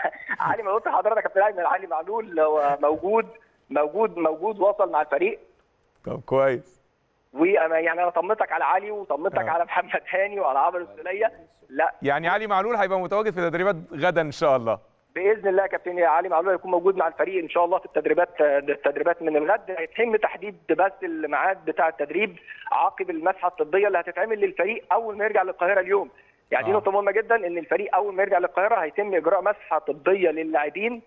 علي معلول قلت لحضرتك يا كابتن ايمن علي معلول هو موجود موجود موجود وصل مع الفريق طب كويس وانا يعني انا طمنتك على علي وطمنتك آه. على محمد هاني وعلى عمرو السوليه لا يعني علي معلول هيبقى متواجد في تدريبات غدا ان شاء الله باذن الله يا كابتن علي معلول هيكون موجود مع الفريق ان شاء الله في التدريبات التدريبات من الغد هيتم تحديد بس الميعاد بتاع التدريب عقب المسحه الطبيه اللي هتتعمل للفريق اول ما يرجع للقاهره اليوم يعني دي آه. نقطه مهمه جدا ان الفريق اول ما يرجع للقاهره هيتم اجراء مسحه طبيه للاعبين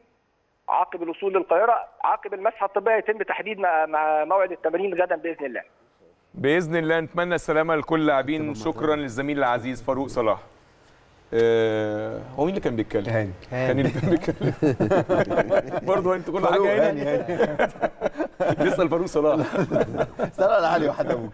عقب الوصول للقاهره عقب المسحه الطبيه يتم تحديد مع مع موعد التمرين غدا باذن الله باذن الله نتمنى السلامه لكل اللاعبين شكرا للزميل العزيز فاروق صلاح آه، هو مين اللي كان بيتكلم؟ هاني كان اللي كان بيتكلم برضه انت كل فاروق حاجه هاني هنا هاني لسه الفاروق صلاح سأل على علي واحد ابوه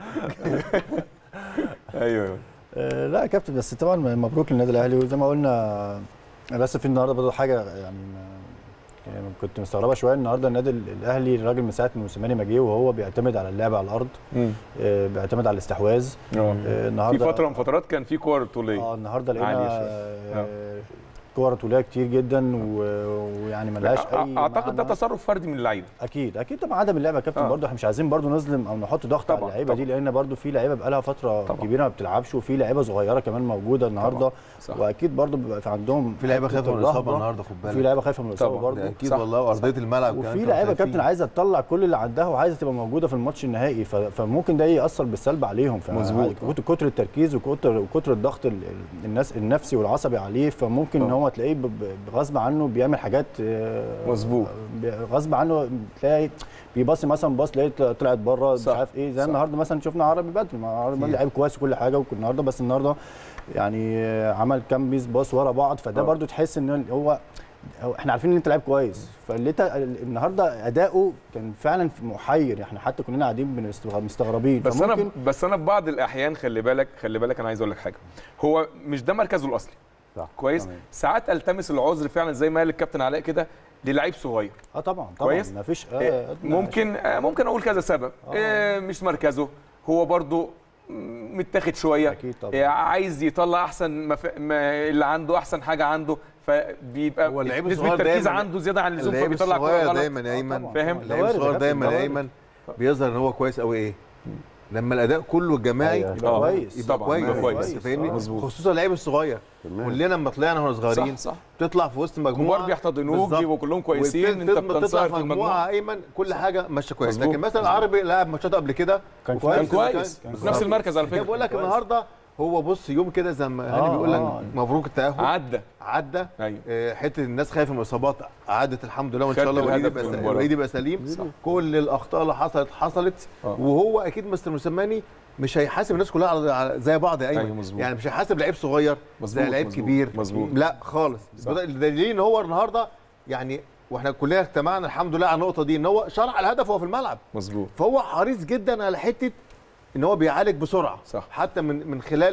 ايوه ايوه آه، لا يا كابتن بس طبعا مبروك للنادي الاهلي وزي ما قلنا بس في النهارده برضه حاجه يعني ما- يعني كنت مستغربه شويه النهارده النادي الاهلي الراجل من ساعه ما موسيماني ما جه وهو بيعتمد على اللعب على الارض آه، بيعتمد على الاستحواذ آه، في النهارده فتره من فترات كان في كور طوليه اه النهارده لقينا عالية شوية. آه، كور طوليه كتير جدا و- ويعني ملهاش اي اعتقد ده معنى. تصرف فردي من اللعيبه اكيد اكيد طبعا عدم اللعب يا كابتن آه. برضه احنا مش عايزين برضه نظلم او نحط ضغط على طبعاً، اللعيبه دي لان برضه في لعيبه بقالها فتره طبعاً. كبيره ما بتلعبش وفي لعيبه صغيره كمان موجوده النهارده صح. واكيد برضه بيبقى في عندهم في لعيبه حتة خايفه من الرهبة. الاصابه النهارده خد بالك وفي لعيبه خايفه من الاصابه طبعاً. برضه ده اكيد صح. والله وارضيه الملعب كمان وفي كانوا لعيبه خايفين. كابتن عايزه تطلع كل اللي عندها وعايزه تبقى موجوده في الماتش النهائي ف- فممكن ده ياثر بالسلب عليهم ف- مظبوط. كتر- كتر التركيز وكتر وكتر الضغط ال- ال- الناس النفسي والعصبي عليه فممكن ان آه. هو تلاقيه ب- ب- غصب عنه بيعمل حاجات آه، مظبوط. ب- غصب عنه تلاقي بيباصي مثلا باص لقيت طلعت بره مش صح. عارف ايه زي صح. النهارده مثلا شفنا عربي بدر ما عربي بدر لعيب كويس وكل حاجه وكل النهارده بس النهارده يعني آه، عمل كام بيس باص ورا بعض فده آه. برضو تحس ان هو هو احنا عارفين ان انت لعيب كويس فاللي انت النهارده اداؤه كان فعلا محير احنا حتى كلنا قاعدين بنست- مستغربين بس انا فممكن بس انا في بعض الاحيان خلي بالك خلي بالك انا عايز اقول لك حاجه هو مش ده مركزه الاصلي صح كويس تمام. ساعات التمس العذر فعلا زي ما قال الكابتن علاء كده للعيب صغير اه طبعا طبعا كويس؟ ما فيش إيه، آه ممكن آه، ممكن اقول كذا سبب إيه، مش مركزه هو برضو م- متاخد شويه أكيد طبعاً. إيه، عايز يطلع احسن ما ف... ما اللي عنده احسن حاجه عنده فبيبقى هو اللعيب نسبه الصغير التركيز دايماً- عنده زياده عن اللزوم اللعيب فبيطلع كورة الصغير غلط دايما يا ايمن طبعاً. فاهم؟ ده اللعيب وارد يا الصغير كابتن، دايما ده يا وارد. ايمن بيظهر ان هو كويس قوي ايه لما الاداء كله الجماعي أيوة، آه، كويس يبقى طبعاً، كويس يبقى كويس. أنت فاهمني مظبوط. خصوصا اللعيب الصغير كلنا لما طلعنا واحنا صغيرين صح صح تطلع في وسط مجموعه كبار بيحتضنوك بالظبط. بيبقوا كلهم كويسين انت وتت- تطلع بتنصهر في في مجموعه المجموعه ايمن كل حاجه ماشيه كويس مظبوط. لكن مثلا العربي لعب ماتشات قبل كده كان وفي كويس. كان نفس كويس المكان. في نفس المركز على كده فكره بقول لك كويس. النهارده هو بص يوم كده زي ما هاني آه، بيقول لك آه. مبروك التاهل عدى عدى ايوه آه، حته الناس خايفه من الاصابات عدت الحمد لله وان خدت شاء الله وليد الهدف يبقى من سليم المباراة. وليد يبقى سليم صح. كل الاخطاء اللي حصلت حصلت آه. وهو اكيد مستر موسيماني مش هيحاسب الناس كلها على على- زي بعض يا ايمن أيوة، مظبوط. يعني مش هيحاسب لعيب صغير مظبوط، زي لعيب مظبوط، كبير مظبوط. لا خالص صح. الدليل ان هو النهارده يعني واحنا كلنا اجتمعنا الحمد لله على النقطه دي ان هو شرح الهدف وهو في الملعب مظبوط فهو حريص جدا على حته ان هو بيعالج بسرعه صح. حتى من من خلال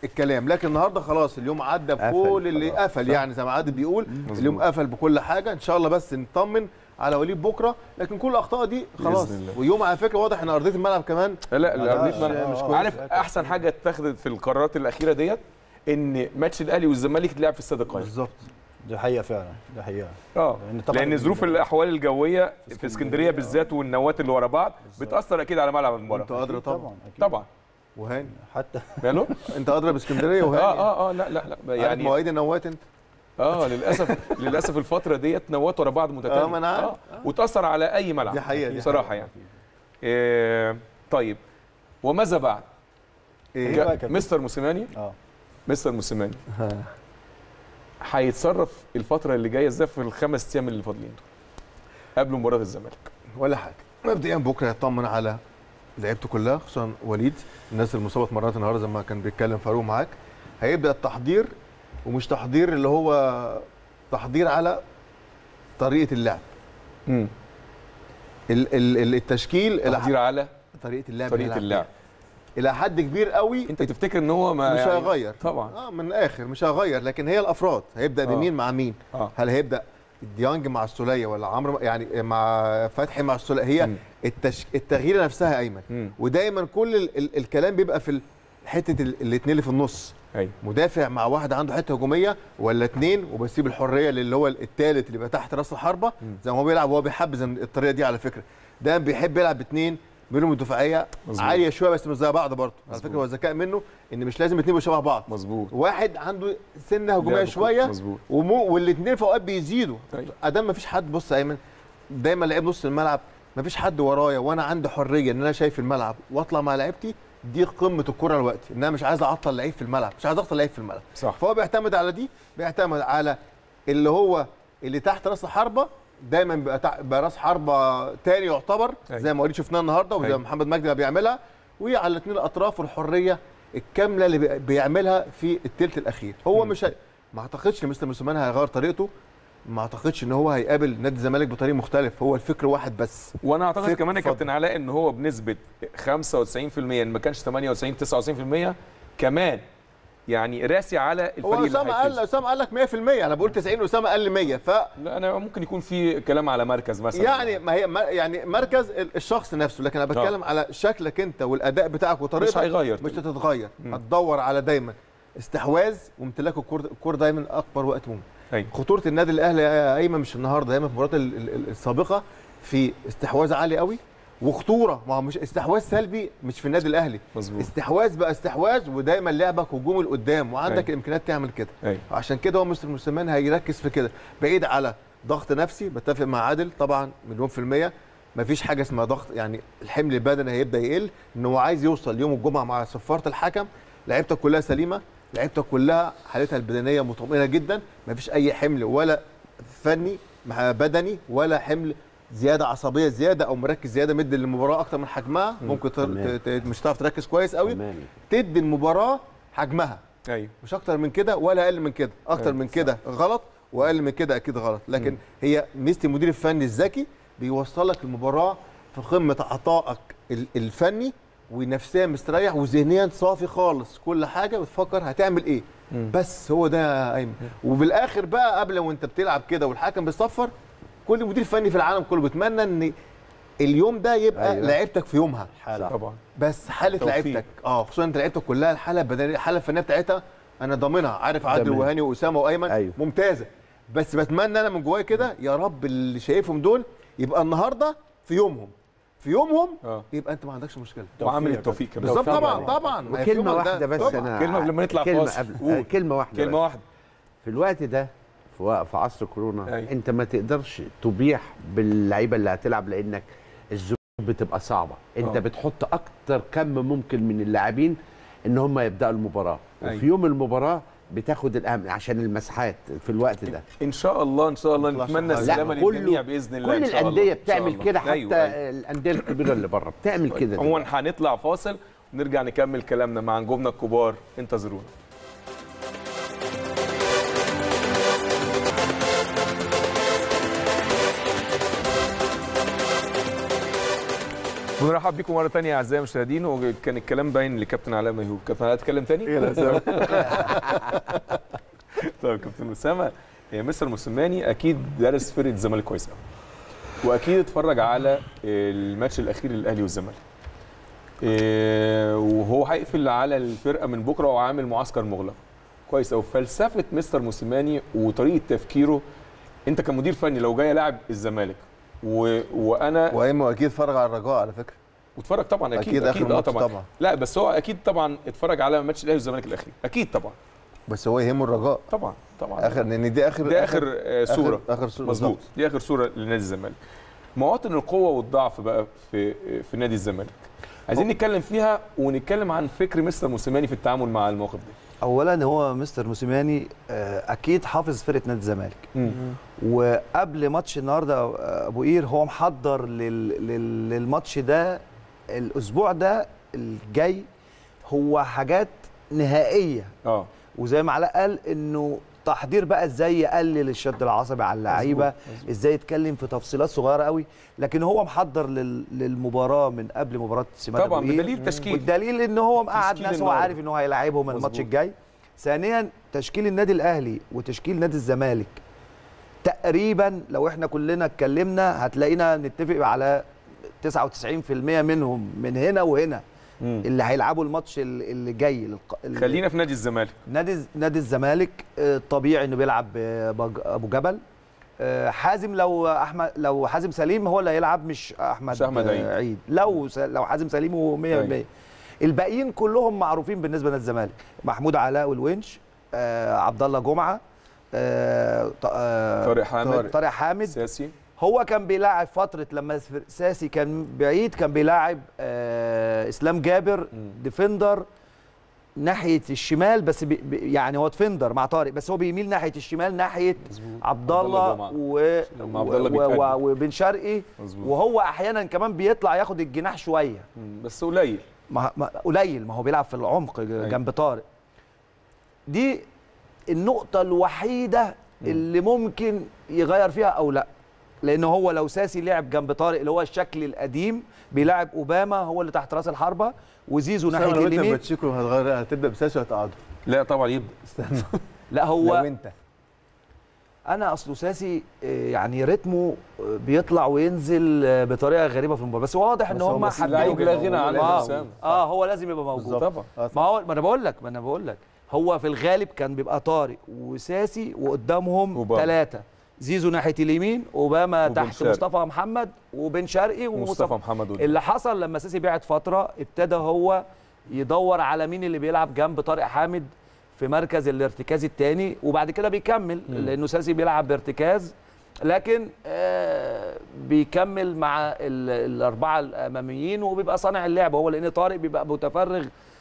الكلام لكن النهارده خلاص اليوم عدى قفل بكل اللي خلاص. قفل يعني زي ما عادل بيقول اليوم قفل بكل حاجه ان شاء الله بس نطمن على وليد بكره لكن كل الاخطاء دي خلاص بإذن الله. ويوم على فكره واضح ان ارضيه الملعب كمان لا لا لا، ارضيه لا، ملعب مش مش كويس. عارف احسن حاجه اتخذت في القرارات الاخيره ديت ان ماتش الاهلي والزمالك اتلعب في استاد القاهره بالظبط دي حقيقه فعلا دي حقيقه اه لأن طبعاً لان ظروف ال- الاحوال الجويه في اسكندريه بالذات والنوات اللي ورا بعض بتاثر اكيد على ملعب انت المباراه ادرى طبعا طبعا اكيد طبعا وهاني حتى ماله انت ادرى باسكندريه وهاني اه اه اه لا لا لا يعني يعني مواعيد النوات انت اه للاسف للاسف الفتره ديت نوات ورا بعض متتاليه آه، ما أنا عارف. وتاثر على اي ملعب دي حقيقة، دي بصراحه يعني إيه طيب وماذا بعد؟ ايه بقى ك- كده؟ مستر موسيماني اه مستر موسيماني هيتصرف الفتره اللي جايه ازاي في الخمس ايام اللي فاضلين دول قبل مباراه الزمالك ولا حاجه مبدئيا بكره يطمن على لعيبته كلها خصوصا وليد الناس المصابه اتمرنت النهارده زي ما كان بيتكلم فاروق معاك هيبدا التحضير ومش تحضير اللي هو تحضير على طريقه اللعب امم ال- ال- ال- التشكيل إلى تحضير على طريقه اللعب طريقه هيلعب اللعب بيها. الى حد كبير قوي انت تفتكر ان هو ما مش يعني هيغير طبعا اه من الاخر مش هيغير لكن هي الافراد هيبدا آه. بمين مع مين اه هل هيبدا ديانج مع السوليه ولا عمرو يعني مع فتحي مع السوليه هي مم. التش... التغيير نفسها يا ايمن امم ودايما كل ال... ال... الكلام بيبقى في ال- حته ال- الاثنين اللي في النص ايوه مدافع مع واحد عنده حته هجوميه ولا اثنين وبسيب الحريه اللي هو الثالث اللي بيبقى تحت راس الحربه زي ما هو بيلعب وهو بيحبذ الطريقه دي على فكره دايما بيحب يلعب باثنين بينهم الدفاعيه مظبوط. عاليه شويه بس مش زي بعض برضه على مظبوط. فكره هو ذكاء منه ان مش لازم الاثنين يبقوا شبه بعض مظبوط واحد عنده سنه هجوميه لعب شويه مظبوط ومو والاثنين في اوقات بيزيدوا أيوة. ادام ما فيش حد بص يا ايمن دايما لعيب نص الملعب ما فيش حد ورايا وانا عندي حريه ان انا شايف الملعب واطلع مع لعيبتي دي قمه الكره دلوقتي ان انا مش عايز اعطل لعيب في الملعب مش عايز اعطل لعيب في الملعب صح فهو بيعتمد على دي بيعتمد على اللي هو اللي تحت راس الحربه دايما بيبقى تع- بيبقى راس حربه تاني يعتبر أيوة. زي ما وليد شفناه النهارده وزي أيوة. ما محمد مجدي بيعملها وعلى الاثنين الاطراف والحريه الكامله اللي بي- بيعملها في الثلث الاخير هو مم. مش هي... ما اعتقدش ان مستر موسيماني هيغير طريقته ما اعتقدش ان هو هيقابل نادي الزمالك بطريق مختلف هو الفكر واحد بس وانا اعتقد فك- كمان يا اتفضل. كابتن علاء ان هو بنسبه 95% ان ما كانش 98 99% كمان يعني راسي على الفريق هو اللي اسامه قال هيفوز. اسامه قال لك 100% انا بقول 90 اسامه قال 100 ف لا انا ممكن يكون في كلام على مركز مثلا يعني ما هي ما يعني مركز ال- الشخص نفسه لكن انا بتكلم على شكلك انت والاداء بتاعك وطريقتك مش هيغير مش طريقته. هتتغير مم. هتدور على دايما استحواذ وامتلاك الكور الكور دايما اكبر وقت ممكن أيوة. خطوره النادي الاهلي يا ايمن مش النهارده دايما في المباريات ال- ال- ال- السابقه في استحواذ عالي قوي وخطوره ما هو مش استحواذ سلبي مش في النادي الاهلي مظبوط استحواذ بقى استحواذ ودايما لعبك هجوم لقدام وعندك أيوة. الامكانيات تعمل كده ايوه عشان كده هو مستر موسيماني هيركز في كده بعيد على ضغط نفسي بتفق مع عادل طبعا مليون في المية مفيش حاجة اسمها ضغط يعني الحمل البدني هيبدأ يقل ان هو عايز يوصل يوم الجمعة مع صفارة الحكم لعيبتك كلها سليمة لعيبتك كلها حالتها البدنية مطمئنة جدا مفيش أي حمل ولا فني مع بدني ولا حمل زيادة عصبية زيادة أو مركز زيادة مدي للمباراة أكتر من حجمها ممكن تر- تمام. ت- ت- مش هتعرف تركز كويس قوي تمام تدي المباراة حجمها ايوه مش اكتر من كده ولا اقل من كده اكتر أيوة، من كده غلط واقل من كده اكيد غلط لكن هي ميزه المدير الفني الذكي بيوصلك المباراه في قمه عطائك ال- الفني ونفسيا مستريح وذهنيا صافي خالص كل حاجه بتفكر هتعمل ايه مم. بس هو ده يا ايمن وبالاخر بقى قبل وانت بتلعب كده والحكم بيصفر كل مدير فني في العالم كله بيتمنى ان اليوم ده يبقى أيوة. لعيبتك في يومها حاله طبعا بس حاله توفيق. لعيبتك اه خصوصا انت لعيبتك كلها الحاله البدنيه الحاله الفنيه بتاعتها انا ضامنها عارف عادل تمام. وهاني واسامه وايمن أيوة. ممتازه بس بتمنى انا من جوايا كده يا رب اللي شايفهم دول يبقى النهارده في يومهم في يومهم اه يبقى انت ما عندكش مشكله وعامل يا التوفيق كمان بالظبط طبعاً. طبعا طبعا ما هي في وكلمه يومك ده. واحده بس طبعاً. انا كلمة قبل ما نطلع كلمه فاصل. قبل قول. آه، كلمه واحده كلمه بس. واحده في الوقت ده في وق- في عصر كورونا أيوة. انت ما تقدرش تبيح باللعيبه اللي هتلعب لانك الظروف بتبقى صعبه انت آه. بتحط اكتر كم ممكن من اللاعبين ان هم يبداوا المباراه أيوة. وفي يوم المباراه بتاخد الاهم عشان المساحات في الوقت ده ان شاء الله ان شاء الله يطلعش نتمنى حاجة. السلامه لا، كله- للجميع باذن الله كل إن شاء الله. الانديه إن شاء بتعمل الله. كده حتى أيوة، أيوة. الانديه الكبيره اللي بره بتعمل كده عموما دلوقتي. هنطلع فاصل ونرجع نكمل كلامنا مع نجومنا الكبار انتظرونا بنرحب بكم مره ثانيه اعزائي المشاهدين وكان الكلام باين لكابتن علاء ميهوب كابتن علاء اتكلم تاني ايه الاسامي طيب كابتن اسامه يا مستر موسيماني اكيد درس فرقه الزمالك كويس قوي واكيد اتفرج على الماتش الاخير للاهلي والزمالك إيه، وهو هيقفل على الفرقه من بكره وعامل معسكر مغلق كويس قوي فلسفه مستر موسيماني وطريقه تفكيره انت كمدير فني لو جاي لاعب الزمالك و... وانا وايمو اكيد اتفرج على الرجاء على فكره واتفرج طبعا اكيد أكيد اكيد, آخر اه ماتش طبعا. طبعا. لا بس هو اكيد طبعا اتفرج على ماتش الاهلي والزمالك الاخير اكيد طبعا بس هو يهمه الرجاء طبعا طبعا اخر لان دي اخر دي اخر آه، صوره اخر, آخر صوره مظبوط بالظبط. دي اخر صوره لنادي الزمالك مواطن القوه والضعف بقى في في نادي الزمالك عايزين نتكلم فيها ونتكلم عن فكر مستر موسيماني في التعامل مع الموقف ده اولا هو مستر موسيماني آه، اكيد حافظ فرقه نادي الزمالك وقبل ماتش النهارده آه، ابو قير هو محضر لل... لل... للماتش ده الاسبوع ده الجاي هو حاجات نهائيه اه وزي ما علاء قال انه تحضير بقى ازاي يقلل الشد العصبي على اللعيبه ازاي يتكلم في تفصيلات صغيره قوي لكن هو محضر لل... للمباراه من قبل مباراه سيماد طبعا أبو قير. بدليل تشكيل والدليل ان هو مقعد تشكيل ناس هو النهاردة. عارف ان هو هيلاعبهم الماتش مظبوط. الجاي ثانيا تشكيل النادي الاهلي وتشكيل نادي الزمالك تقريبا لو احنا كلنا اتكلمنا هتلاقينا نتفق على 99% منهم من هنا وهنا مم. اللي هيلعبوا الماتش ال- اللي جاي للق- ال- خلينا في نادي الزمالك نادي نادي الزمالك آه، طبيعي انه بيلعب آه، بج- ابو جبل آه، حازم لو احمد لو حازم سليم هو اللي هيلعب مش احمد, مش أحمد آه، عيد. عيد لو س- لو حازم سليم هو 100% أيوة. الباقيين كلهم معروفين بالنسبه لنادي الزمالك محمود علاء والونش آه، عبد الله جمعه آه، ط- آه، طارق حامد طارق حامد سياسي هو كان بيلاعب فتره لما ساسي كان بعيد كان بيلاعب آه اسلام جابر ديفندر ناحيه الشمال بس بي بي- يعني هو ديفندر مع طارق بس هو بيميل ناحيه الشمال ناحيه عبد عبد الله الله جمعة. و... لما عبد الله و... و... بيتقدم. وبن شرقي مظبوط. وهو احيانا كمان بيطلع ياخد الجناح شويه مم. بس قليل ما... ما... قليل ما هو بيلعب في العمق جنب طارق دي النقطة الوحيدة اللي ممكن يغير فيها أو لا لأن هو لو ساسي لعب جنب طارق اللي هو الشكل القديم بيلاعب أوباما هو اللي تحت راس الحربة وزيزو ناحية لو انت اليمين باتشيكو هتغير هتبدا بساسي وهتقعده لا طبعا يبدا لا لو هو انت أنا أصله ساسي آه، يعني رتمه آه، بيطلع وينزل آه، بطريقة غريبة في المباراة بس واضح إن بس هو هم بس حابين لعيب لا غنى عنه يا آه, أسامة. آه هو لازم يبقى موجود بالظبط. طبعا آه، ما هو ما انا بقول لك ما انا بقول لك هو في الغالب كان بيبقى طارق وساسي وقدامهم أوباما. ثلاثه زيزو ناحيه اليمين اوباما وبن تحت شرقي. مصطفى محمد وبن شرقي ومصطفى ومصطفى محمد قدام. اللي حصل لما ساسي بعد فتره ابتدى هو يدور على مين اللي بيلعب جنب طارق حامد في مركز الارتكاز الثاني وبعد كده بيكمل لانه ساسي بيلعب بارتكاز لكن آه بيكمل مع ال- الاربعه الاماميين وبيبقى صانع اللعب هو لان طارق بيبقى متفرغ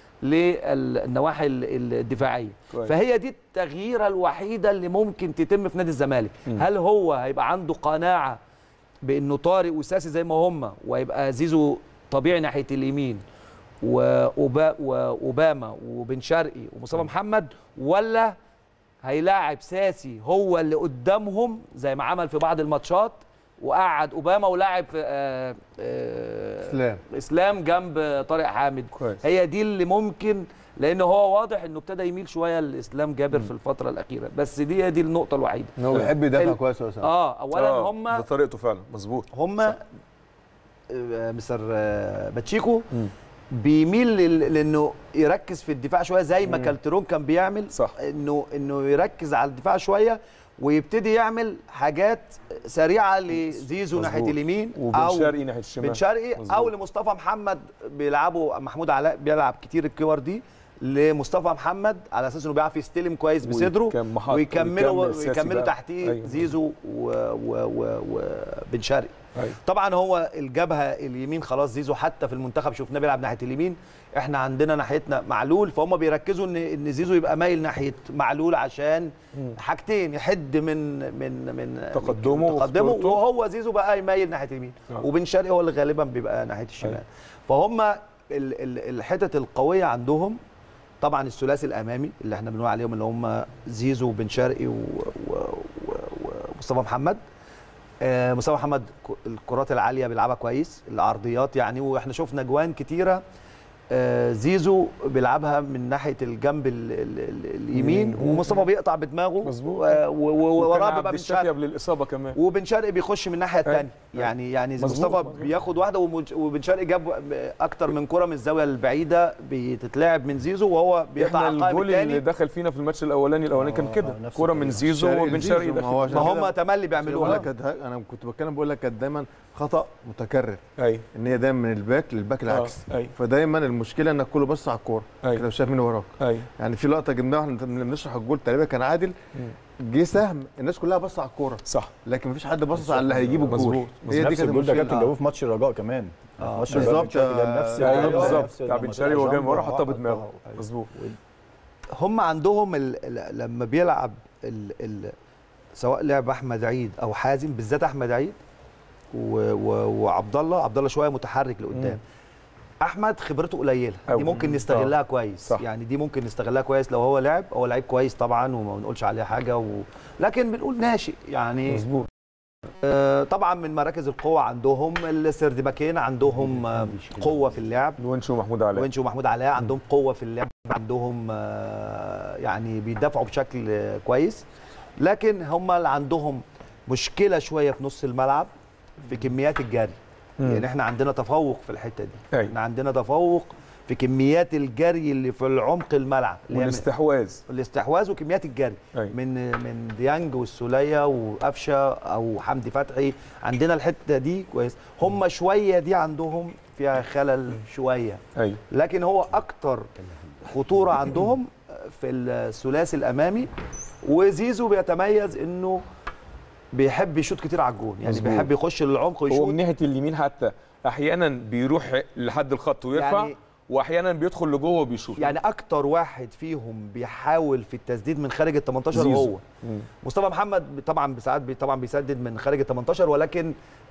للنواحي ال- الدفاعيه كويس. فهي دي التغييره الوحيده اللي ممكن تتم في نادي الزمالك هل هو هيبقى عنده قناعه بانه طارق وساسي زي ما هم وهيبقى زيزو طبيعي ناحيه اليمين وأوبا واوباما وبن شرقي ومصطفى محمد ولا هيلاعب ساسي هو اللي قدامهم زي ما عمل في بعض الماتشات وقعد اوباما ولاعب في آه آه اسلام اسلام جنب طارق حامد كويس. هي دي اللي ممكن لان هو واضح انه ابتدى يميل شويه لاسلام جابر في الفتره الاخيره بس دي هي دي النقطه الوحيده ان هو بيحب يدافع ال- كويس يا اسامه اه اولا آه، هم ده طريقته فعلا مظبوط هم آه، مستر آه، باتشيكو بيميل لل- لانه يركز في الدفاع شويه زي ما كالترون كان بيعمل صح. انه انه يركز على الدفاع شويه ويبتدي يعمل حاجات سريعه لزيزو مظبوط. ناحيه اليمين وبن شرقي ناحيه الشمال بن شرقي مظبوط. او لمصطفى محمد بيلعبوا محمود علاء بيلعب كتير الكور دي لمصطفى محمد على اساس انه بيعرف يستلم كويس بصدره ويكم- محط- ويكملوا ويكمل سياسي ويكملوا بقى. تحتيه أيوة. زيزو وبن و وبن شرقي أيوة. طبعا هو الجبهه اليمين خلاص زيزو حتى في المنتخب شفناه بيلعب ناحيه اليمين احنا عندنا ناحيتنا معلول فهم بيركزوا ان ان زيزو يبقى مايل ناحيه معلول عشان حاجتين يحد من من من تقدمه من تقدمه وخطورته. وهو زيزو بقى يميل ناحيه اليمين آه. وبن شرقي هو اللي غالبا بيبقى ناحيه الشمال أيوة. فهم ال- ال- الحتت القويه عندهم طبعا الثلاثي الامامي اللي احنا بنقول عليهم اللي هم زيزو وبن شرقي و- و- و- ومصطفى محمد آه، مصطفى محمد ك- الكرات العاليه بيلعبها كويس العرضيات يعني واحنا شفنا جوان كتيره آه، زيزو بيلعبها من ناحيه الجنب ال ال ال اليمين ومصطفى بيقطع بدماغه مظبوط. و- و- و- وكان وراه عبد بيبقى بن الشافي شرقي قبل الاصابه كمان وبن شرقي بيخش من الناحيه الثانيه أيوة. يعني يعني مظبوط، مصطفى مظبوط. بياخد واحده ومج- وبن شرقي جاب اكتر من كره من الزاويه البعيده بتتلعب من زيزو وهو بيقطع احنا على القائم الجول اللي الثاني دخل فينا في الماتش الاولاني الاولاني كان آه، كده آه، نفس كوره من الطريقة. زيزو شرقي وبن شرقي لزيزو، ما هو داخل ما عشان هم كده تملي بقول بيعملوها لك كانت- انا كنت بتكلم بقول لك كانت دايما خطا متكرر ايوه ان هي دايما من الباك للباك العكس ايوه فدايما المشكله انك كله بص على الكوره أيوة. كده مش شايف مين وراك ايوه يعني في لقطه جبناها احنا بنشرح الجول تقريبا كان عادل جه سهم الناس كلها بص على الكوره صح لكن مفيش حد باصص على اللي هيجيب الجول مظبوط. هي دي نفس كانت الجول ده المشكله كابتن جابوه في ماتش الرجاء كمان آه، ماتش الرجاء بالظبط، بن شرقي جاب نفس آه، ايوه الجول، بالظبط نفس بتاع لما بن شرقي وهو طلع جاي ورا جنبه حطها وحط- بدماغه آه، مظبوط هم عندهم ال... ال... لما بيلعب ال... ال... سواء لعب احمد عيد او حازم بالذات احمد عيد و... و... وعبد الله عبد الله شويه متحرك لقدام احمد خبرته قليله أوي. دي ممكن مم. نستغلها كويس صح. يعني دي ممكن نستغلها كويس لو هو لعب هو لعيب كويس طبعا وما بنقولش عليه حاجه و... لكن بنقول ناشئ يعني مظبوط آه طبعا من مراكز القوه عندهم السردباكين عندهم آه قوه في اللعب الونش ومحمود علاء وينش ومحمود علاء عندهم قوه في اللعب عندهم آه، يعني بيدافعوا بشكل آه، كويس لكن هم اللي عندهم مشكله شويه في نص الملعب في كميات الجري مم. يعني احنا عندنا تفوق في الحته دي أيوة. احنا عندنا تفوق في كميات الجري اللي في العمق الملعب اللي هي من- والاستحواذ الاستحواذ وكميات الجري أيوة. من من ديانج والسوليه وقفشه او حمدي فتحي عندنا الحته دي كويس هم شويه دي عندهم فيها خلل شويه ايوه لكن هو اكتر خطوره عندهم في الثلاثي الامامي وزيزو بيتميز انه بيحب يشوط كتير على الجون يعني مظبوط. بيحب يخش للعمق هو ويشوط من ناحيه اليمين حتى احيانا بيروح لحد الخط ويرفع يعني- واحيانا بيدخل لجوه وبيشوط يعني اكتر واحد فيهم بيحاول في التسديد من خارج ال 18 زيزو. هو مم. مصطفى محمد طبعا ساعات بي طبعا بيسدد من خارج ال 18 ولكن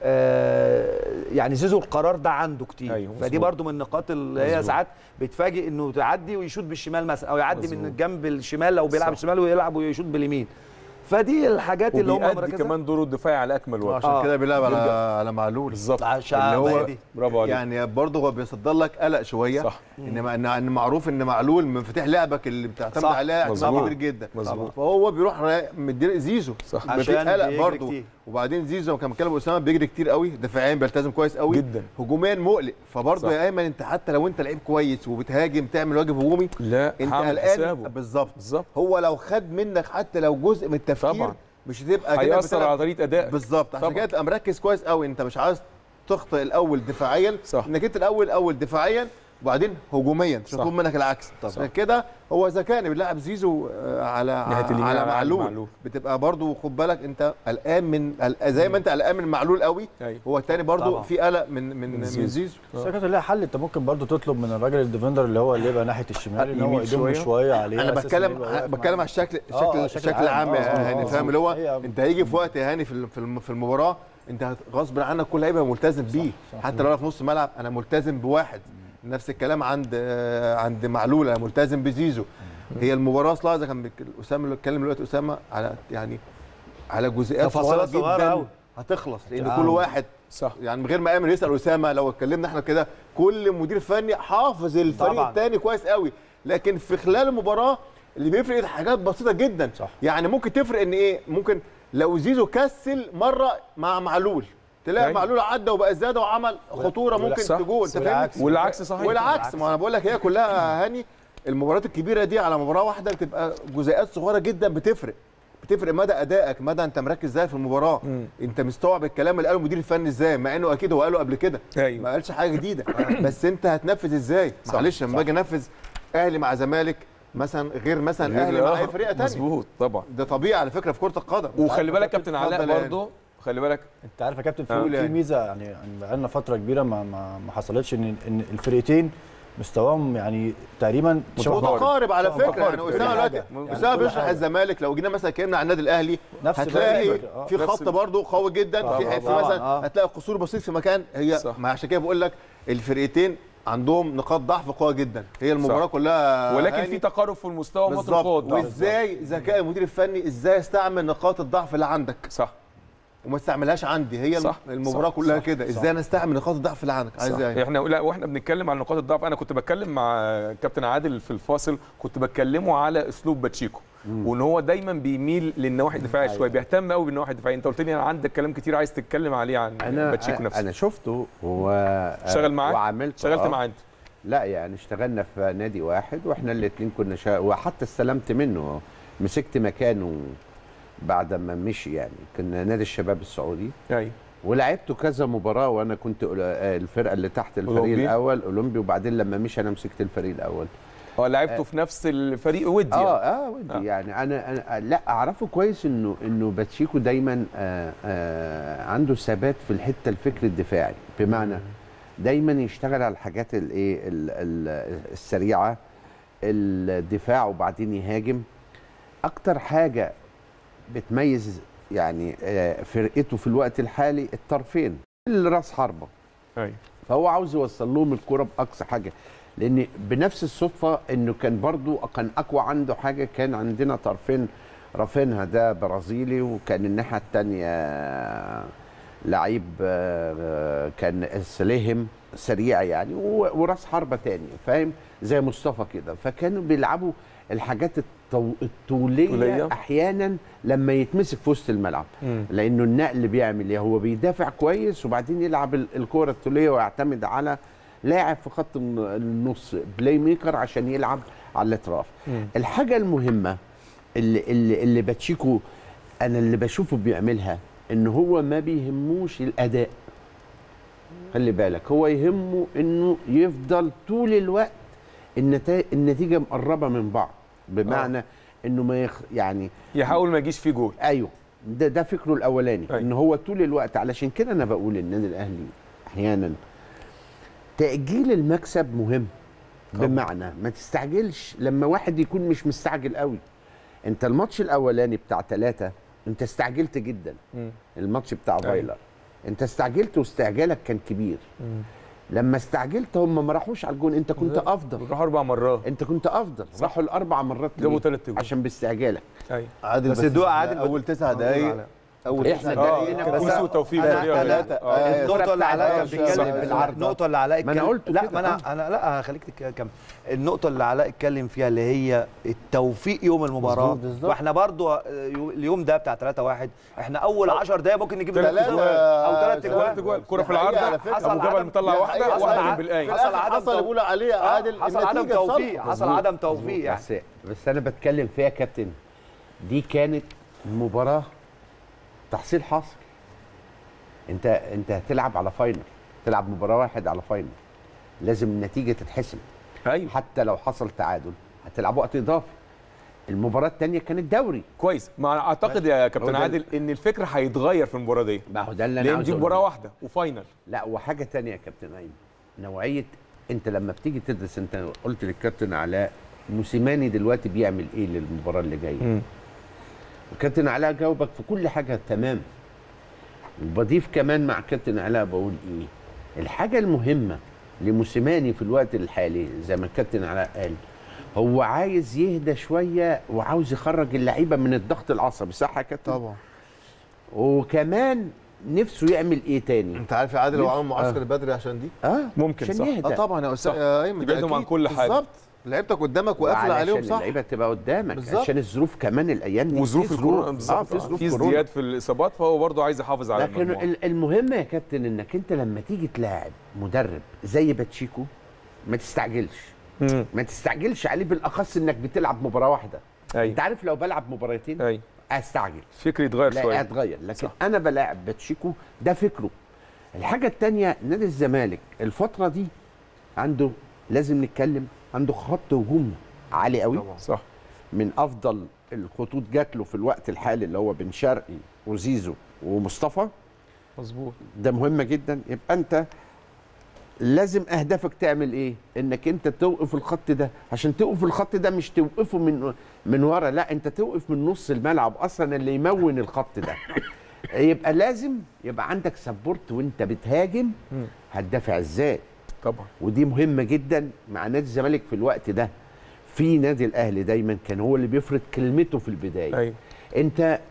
آه يعني زيزو القرار ده عنده كتير أيوه، فدي مظبوط. برضو من النقاط اللي هي مظبوط. ساعات بتفاجئ انه تعدي ويشوط بالشمال مثلا او يعدي من مظبوط. الجنب الشمال لو بيلعب صح. الشمال ويلعب ويشوط باليمين فدي الحاجات اللي هم وبيأدي مركزها كمان دوره الدفاعي على اكمل وجه عشان آه. كده بيلعب على يرجع. على معلول بالظبط عشان اللي هو- ما هي دي. برافو عليك يعني برضه هو بيصدر لك قلق شويه صح انما ان ان معروف ان معلول من مفاتيح لعبك اللي بتعتمد صح. عليها اعتماد مظبوط. كبير جدا مظبوط. فهو بيروح را- مدي زيزو صح ما فيش عشان قلق بيجري برضه كتير. وبعدين زيزو كان بيتكلم اسامه بيجري كتير قوي دفاعيا بيلتزم كويس قوي جدا هجوميا مقلق فبرضه صح. يا ايمن انت حتى لو انت لعيب كويس وبتهاجم تعمل واجب هجومي لا انت هعمل قلقان حسابه بالظبط بالظبط هو لو خد منك حتى لو جزء من التفكير طبعا. مش هتبقى كده هيأثر بتلعب- على طريقه ادائك بالظبط عشان طبعا. كده تبقى مركز كويس قوي انت مش عايز تخطئ الاول دفاعيا صح. انك انت الاول اول دفاعيا وبعدين هجوميا مش صح. هيطلب منك العكس صح. عشان كده هو ذكاء بيلعب زيزو آه، على ناحية اليمين على على معلول. معلول. بتبقى برضو خد بالك انت قلقان من قلق- زي ما انت قلقان من معلول قوي ايوه هو التاني برضو طبعا. في قلق من من من من زيزو. زيزو, بس كانت لها حل انت ممكن برضو تطلب من الراجل الديفندر اللي هو اللي يبقى ناحيه الشمال ان هو يمين يدم شوية. شويه عليه انا على أساس بتكلم إن يبقى واقف بتكلم معاه. على الشكل آه، آه، الشكل الشكل الشكل العام. العام آه، يا آه، هاني آه. فاهم اللي هو هي- انت هيجي في وقت يا هاني في الم- في الم- في المباراه انت غصب عنك كل لعيبه ملتزم بيه صح. حتى لو انا في نص الملعب انا ملتزم بواحد نفس الكلام عند آه، عند معلول انا ملتزم بزيزو هي المباراه اصلا اذا كان بيك- اسامه اللي اتكلم دلوقتي اسامه على يعني على جزئيات تفاصيلات صغيره صغيرة جدا أوي. هتخلص لان آه. كل واحد صح يعني من غير ما امر يسال اسامه لو اتكلمنا احنا كده كل مدير فني حافظ الفريق طبعاً. الثاني كويس قوي لكن في خلال المباراه اللي بيفرق حاجات بسيطه جدا صح. يعني ممكن تفرق ان ايه ممكن لو زيزو كسل مره مع معلول تلاقي أيوة. معلول عدى وبقى زاد وعمل خطوره ولا- ممكن صح. تجول انت فاهم والعكس. والعكس صحيح والعكس ما انا بقول لك هي كلها هاني المباريات الكبيره دي على مباراه واحده بتبقى جزئيات صغيره جدا بتفرق بتفرق مدى ادائك مدى انت مركز ازاي في المباراه مم. انت مستوعب الكلام اللي قاله المدير الفني ازاي مع انه اكيد هو قاله قبل كده ما ايوه قالش حاجه جديده بس انت هتنفذ ازاي صح، معلش لما صح. باجي انفذ اهلي مع زمالك مثلا غير مثلا اهلي مع اي فريق تاني مظبوط طبعا ده طبيعي على فكره في كره القدم وخلي بالك كابتن علاء اتفضل يا برضه خلي بالك انت عارف يا كابتن آه. في, في يعني. ميزه يعني يعني بقالنا فتره كبيره ما ما, ما حصلتش ان ان الفرقتين مستواهم يعني تقريبا شبه بعض. متقارب على متقارب فكره يعني في كل اسامه حاجة. دلوقتي يعني اسامه كل بيشرح حاجة. الزمالك لو جينا مثلا اتكلمنا عن النادي الاهلي نفس هتلاقي الفكرة. آه. في نفس خط ال- برضه قوي جدا طبعاً، في في طبعاً، مثلا آه. هتلاقي قصور بسيط في مكان هي صح. ما عشان كده بقول لك الفرقتين عندهم نقاط ضعف قويه جدا هي المباراه صح. كلها ولكن هاني في تقارب في المستوى ونقط بالظبط القوه والضعف. وازاي ذكاء المدير الفني ازاي يستعمل نقاط الضعف اللي عندك صح وما استعملهاش عندي هي صح، المباراه صح، كلها صح، كده صح. ازاي انا استعمل نقاط الضعف اللي عندك عايز ايه احنا لا واحنا بنتكلم عن نقاط الضعف انا كنت بتكلم مع كابتن عادل في الفاصل كنت بكلمه على اسلوب باتشيكو وان هو دايما بيميل للنواحي الدفاعيه شويه بيهتم قوي بالنواحي الدفاعيه انت قلت لي انا عندك كلام كتير عايز تتكلم عليه عن انا باتشيكو نفسه انا شفته و اشتغل معاك؟ وعملت اشتغلت آه. معاه انت لا يعني اشتغلنا في نادي واحد واحنا الاثنين كنا شا... وحتى استلمت منه مسكت مكانه بعد ما مشي يعني كنا نادي الشباب السعودي ايوه ولعبته كذا مباراه وانا كنت أول- آه، الفرقه اللي تحت الفريق أولمبي؟ الاول اولمبي وبعدين لما مشي انا مسكت الفريق الاول اه لعبته في نفس الفريق ودي اه يعني. اه ودي آه. يعني انا انا لا اعرفه كويس انه انه باتشيكو دايما آه آه عنده ثبات في الحته الفكر الدفاعي بمعنى دايما يشتغل على الحاجات الايه ال- ال- السريعه الدفاع وبعدين يهاجم اكتر حاجه بتميز يعني آه فرقته في الوقت الحالي الطرفين الراس حربه ايوه فهو عاوز يوصل لهم الكرة بأقصى حاجة لأن بنفس الصدفة إنه كان برضو كان أقوى عنده حاجة كان عندنا طرفين رافينها ده برازيلي وكان الناحية التانية لعيب آه، كان سليهم سريع يعني و- وراس حربة تاني فاهم زي مصطفى كده فكانوا بيلعبوا الحاجات الطو... الطولية طولية. أحيانا لما يتمسك في وسط الملعب مم. لانه النقل بيعمل ايه هو بيدافع كويس وبعدين يلعب ال- الكره الطوليه ويعتمد على لاعب في خط الن- النص بلاي ميكر عشان يلعب على الاطراف مم. الحاجه المهمه اللي اللي, اللي باتشيكو انا اللي بشوفه بيعملها ان هو ما بيهموش الاداء خلي بالك هو يهمه انه يفضل طول الوقت النتائج النتيجه مقربه من بعض بمعنى انه ما يخ يعني يحاول ما يجيش فيه جول ايوه ده ده فكره الاولاني أيوة. ان هو طول الوقت علشان كده انا بقول النادي الاهلي احيانا تاجيل المكسب مهم بمعنى ما تستعجلش لما واحد يكون مش مستعجل قوي انت الماتش الاولاني بتاع ثلاثة انت استعجلت جدا مم. الماتش بتاع أيوة. فايلر انت استعجلت واستعجالك كان كبير مم. لما استعجلت هم ما راحوش على الجون انت كنت افضل راح اربع مرات انت كنت افضل راحوا الاربع مرات جابوا ليه؟ ثلاث جول عشان باستعجالك ايوه عادل بس الدقة عادل اول تسع دقايق اول إحنا تسع اه دقايق دقايق بس كوسي وتوفيق أنا بالطريقة دي. ثلاثة. آه. آه. النقطة اللي علاء كان صح، بيتكلم صح، بالعرض النقطة اللي علاء ما أنا اتكلم- قلت لا كده، ما انا آه. انا لا هخليك تكمل النقطة اللي علاء اتكلم فيها اللي هي التوفيق يوم المباراة مظبوط، بالظبط. واحنا برضو آه، يو- اليوم ده بتاع 3 1 احنا اول 10 دقايق ممكن نجيب ثلاثة ثلاث ثلاثة او ثلاث ثلاث اجوال اجوال كرة في دي حقيقة العارضة على فكرة. حصل ابو جبل عدم- مطلع دي واحدة حقيقة. واحدة حصل من بالآية في حصل الآخر عدم حصل اللي تو- بيقول عليه آه، عادل حصل عدم النتيجة توفيق صالحة. حصل مظبوط. عدم توفيق يعني بس بس انا بتكلم فيها يا كابتن دي كانت مباراه تحصيل حاصل انت انت هتلعب على فاينل تلعب مباراه واحد على فاينل لازم النتيجه تتحسم ايوه حتى لو حصل تعادل هتلعب وقت اضافي المباراه الثانيه كانت دوري كويس ما اعتقد يا هو كابتن ده- عادل ان الفكر هيتغير في المباراه دي ما هو ده اللي انا لان عاوز دي أقوله. مباراه واحده وفاينل لا وحاجه تانية يا كابتن ايمن نوعيه انت لما بتيجي تدرس انت قلت للكابتن علاء موسيماني دلوقتي بيعمل ايه للمباراه اللي جايه وكابتن علاء جاوبك في كل حاجه تمام وبضيف كمان مع كابتن علاء بقول ايه الحاجه المهمه لموسيماني في الوقت الحالي زي ما الكابتن علاء قال هو عايز يهدى شويه وعاوز يخرج اللعيبه من الضغط العصبي صح يا كابتن طبعا وكمان نفسه يعمل ايه تاني انت عارف يا عادل هو نفس- عامل معسكر بدري عشان دي اه ممكن، عشان صح. يهدى اه طبعا يا صح. استاذ يا ايمن ده يبعدهم عن أكيد. كل حاجة. بالظبط لعيبتك قدامك وقافله وعلشان عليهم صح اللعيبه تبقى قدامك بالظبط. عشان الظروف كمان الايام دي وظروف في الكورونا اه بالظبط في ظروف في كورونا ازدياد في الاصابات فهو برضه عايز يحافظ على لكن المجموعه ال- المهم يا كابتن انك انت لما تيجي تلاعب مدرب زي باتشيكو ما تستعجلش مم. ما تستعجلش عليه بالاخص انك بتلعب مباراه واحده انت ايوه عارف لو بلعب مباراتين ايوه استعجل فكر يتغير لا شويه هتغير لكن صح. صح. انا بلاعب باتشيكو ده فكره الحاجه الثانيه نادي الزمالك الفتره دي عنده لازم نتكلم عنده خط هجوم عالي قوي طبعا. صح من افضل الخطوط جات له في الوقت الحالي اللي هو بن شرقي وزيزو ومصطفى مظبوط ده مهمه جدا يبقى انت لازم اهدافك تعمل ايه انك انت توقف الخط ده عشان توقف الخط ده مش توقفه من من ورا لا انت توقف من نص الملعب اصلا اللي يمون الخط ده يبقى لازم يبقى عندك سبورت وانت بتهاجم مم. هتدافع ازاي طبعا ودي مهمه جدا مع نادي الزمالك في الوقت ده في نادي الاهلي دايما كان هو اللي بيفرض كلمته في البدايه ايوه انت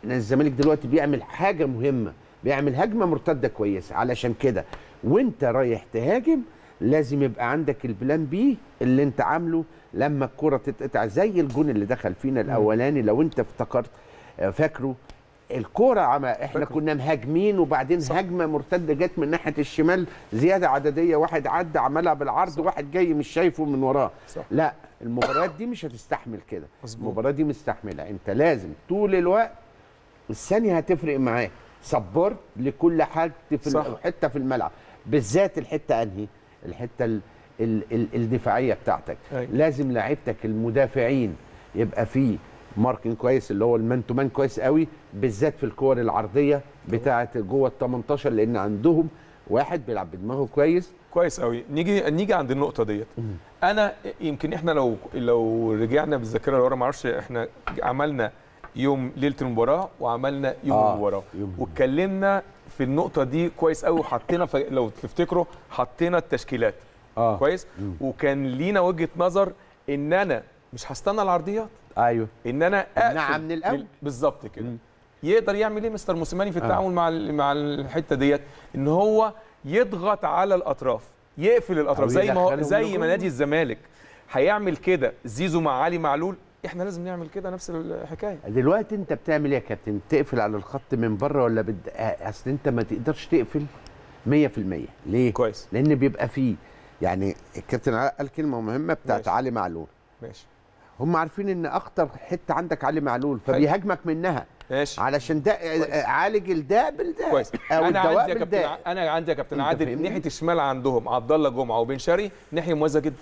ان الزمالك دلوقتي بيعمل حاجه مهمه بيعمل هجمه مرتده كويسه علشان كده وانت رايح تهاجم لازم يبقى عندك البلان بي اللي انت عامله لما الكره تتقطع زي الجون اللي دخل فينا الاولاني لو انت افتكرت آه، فاكره الكرة عم احنا كنا مهاجمين وبعدين صح. هجمه مرتده جت من ناحيه الشمال زياده عدديه واحد عدى عملها بالعرض صح. واحد جاي مش شايفه من وراه صح. لا المباريات دي مش هتستحمل كده مظبوط. المباراه دي مستحمله انت لازم طول الوقت الثانيه هتفرق معاك سبورت لكل حاجه في صح. ال- حته في الملعب بالذات الحته انهي الحته ال ال ال الدفاعيه بتاعتك أيوة. لازم لعيبتك المدافعين يبقى فيه ماركن كويس اللي هو المان تو مان كويس قوي بالذات في الكور العرضيه بتاعه جوه ال 18 لان عندهم واحد بيلعب بدماغه كويس كويس قوي نيجي نيجي عند النقطه ديت انا يمكن احنا لو لو رجعنا بالذاكره لورا ما اعرفش احنا عملنا يوم ليله المباراه وعملنا يوم آه، المباراه يوم. واتكلمنا في النقطه دي كويس قوي وحطينا ف- لو تفتكروا حطينا التشكيلات اه كويس وكان لينا وجهه نظر ان انا مش هستنى العرضيات ايوه ان انا إمنعها اقفل من الأول. لل- بالظبط كده مم. يقدر يعمل ايه مستر موسيماني في التعامل مع ال- مع الحته ديت ان هو يضغط على الاطراف يقفل الاطراف أو زي ما هو يدخلهم زي لجوه. ما نادي الزمالك هيعمل كده زيزو مع علي معلول احنا لازم نعمل كده نفس الحكايه دلوقتي انت بتعمل ايه يا كابتن تقفل على الخط من بره ولا بد... آه، اصل انت ما تقدرش تقفل 100% ليه كويس لان بيبقى فيه يعني الكابتن علاء قال كلمه مهمه بتاعت ماشي. علي معلول ماشي هم عارفين ان اخطر حته عندك علي معلول فبيهاجمك منها ماشي علشان ده آه، عالج الداء بالداء كويس او انا الدواء عندي يا كابتن بالداء ع- انا عندي يا كابتن انت عادل فاهمني؟ ناحيه الشمال عندهم عبد الله جمعه وبن شرقي ناحيه مميزه جدا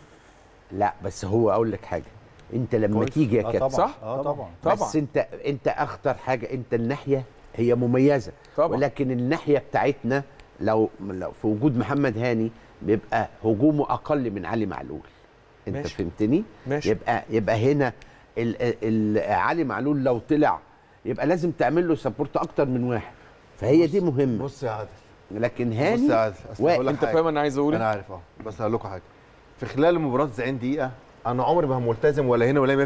لا بس هو اقول لك حاجه انت لما كويس. تيجي يا آه كابتن طبعا صح؟ اه طبعا طبعا بس انت انت اخطر حاجه انت الناحيه هي مميزه طبعا. ولكن الناحيه بتاعتنا لو لو في وجود محمد هاني بيبقى هجومه اقل من علي معلول انت ماشي. فهمتني ماشي. يبقى يبقى هنا ال ال علي معلول لو طلع يبقى لازم تعمل له سبورت اكتر من واحد فهي دي مهمه بص يا عادل لكن بص يا هاني عادل أصل واقف. هقول لك انت حاجة. فاهم انا عايز اقول انا ايه عارف اه بس هقول لكم حاجه في خلال المباراه 90 دقيقه انا عمري ما ملتزم ولا هنا ولا 100%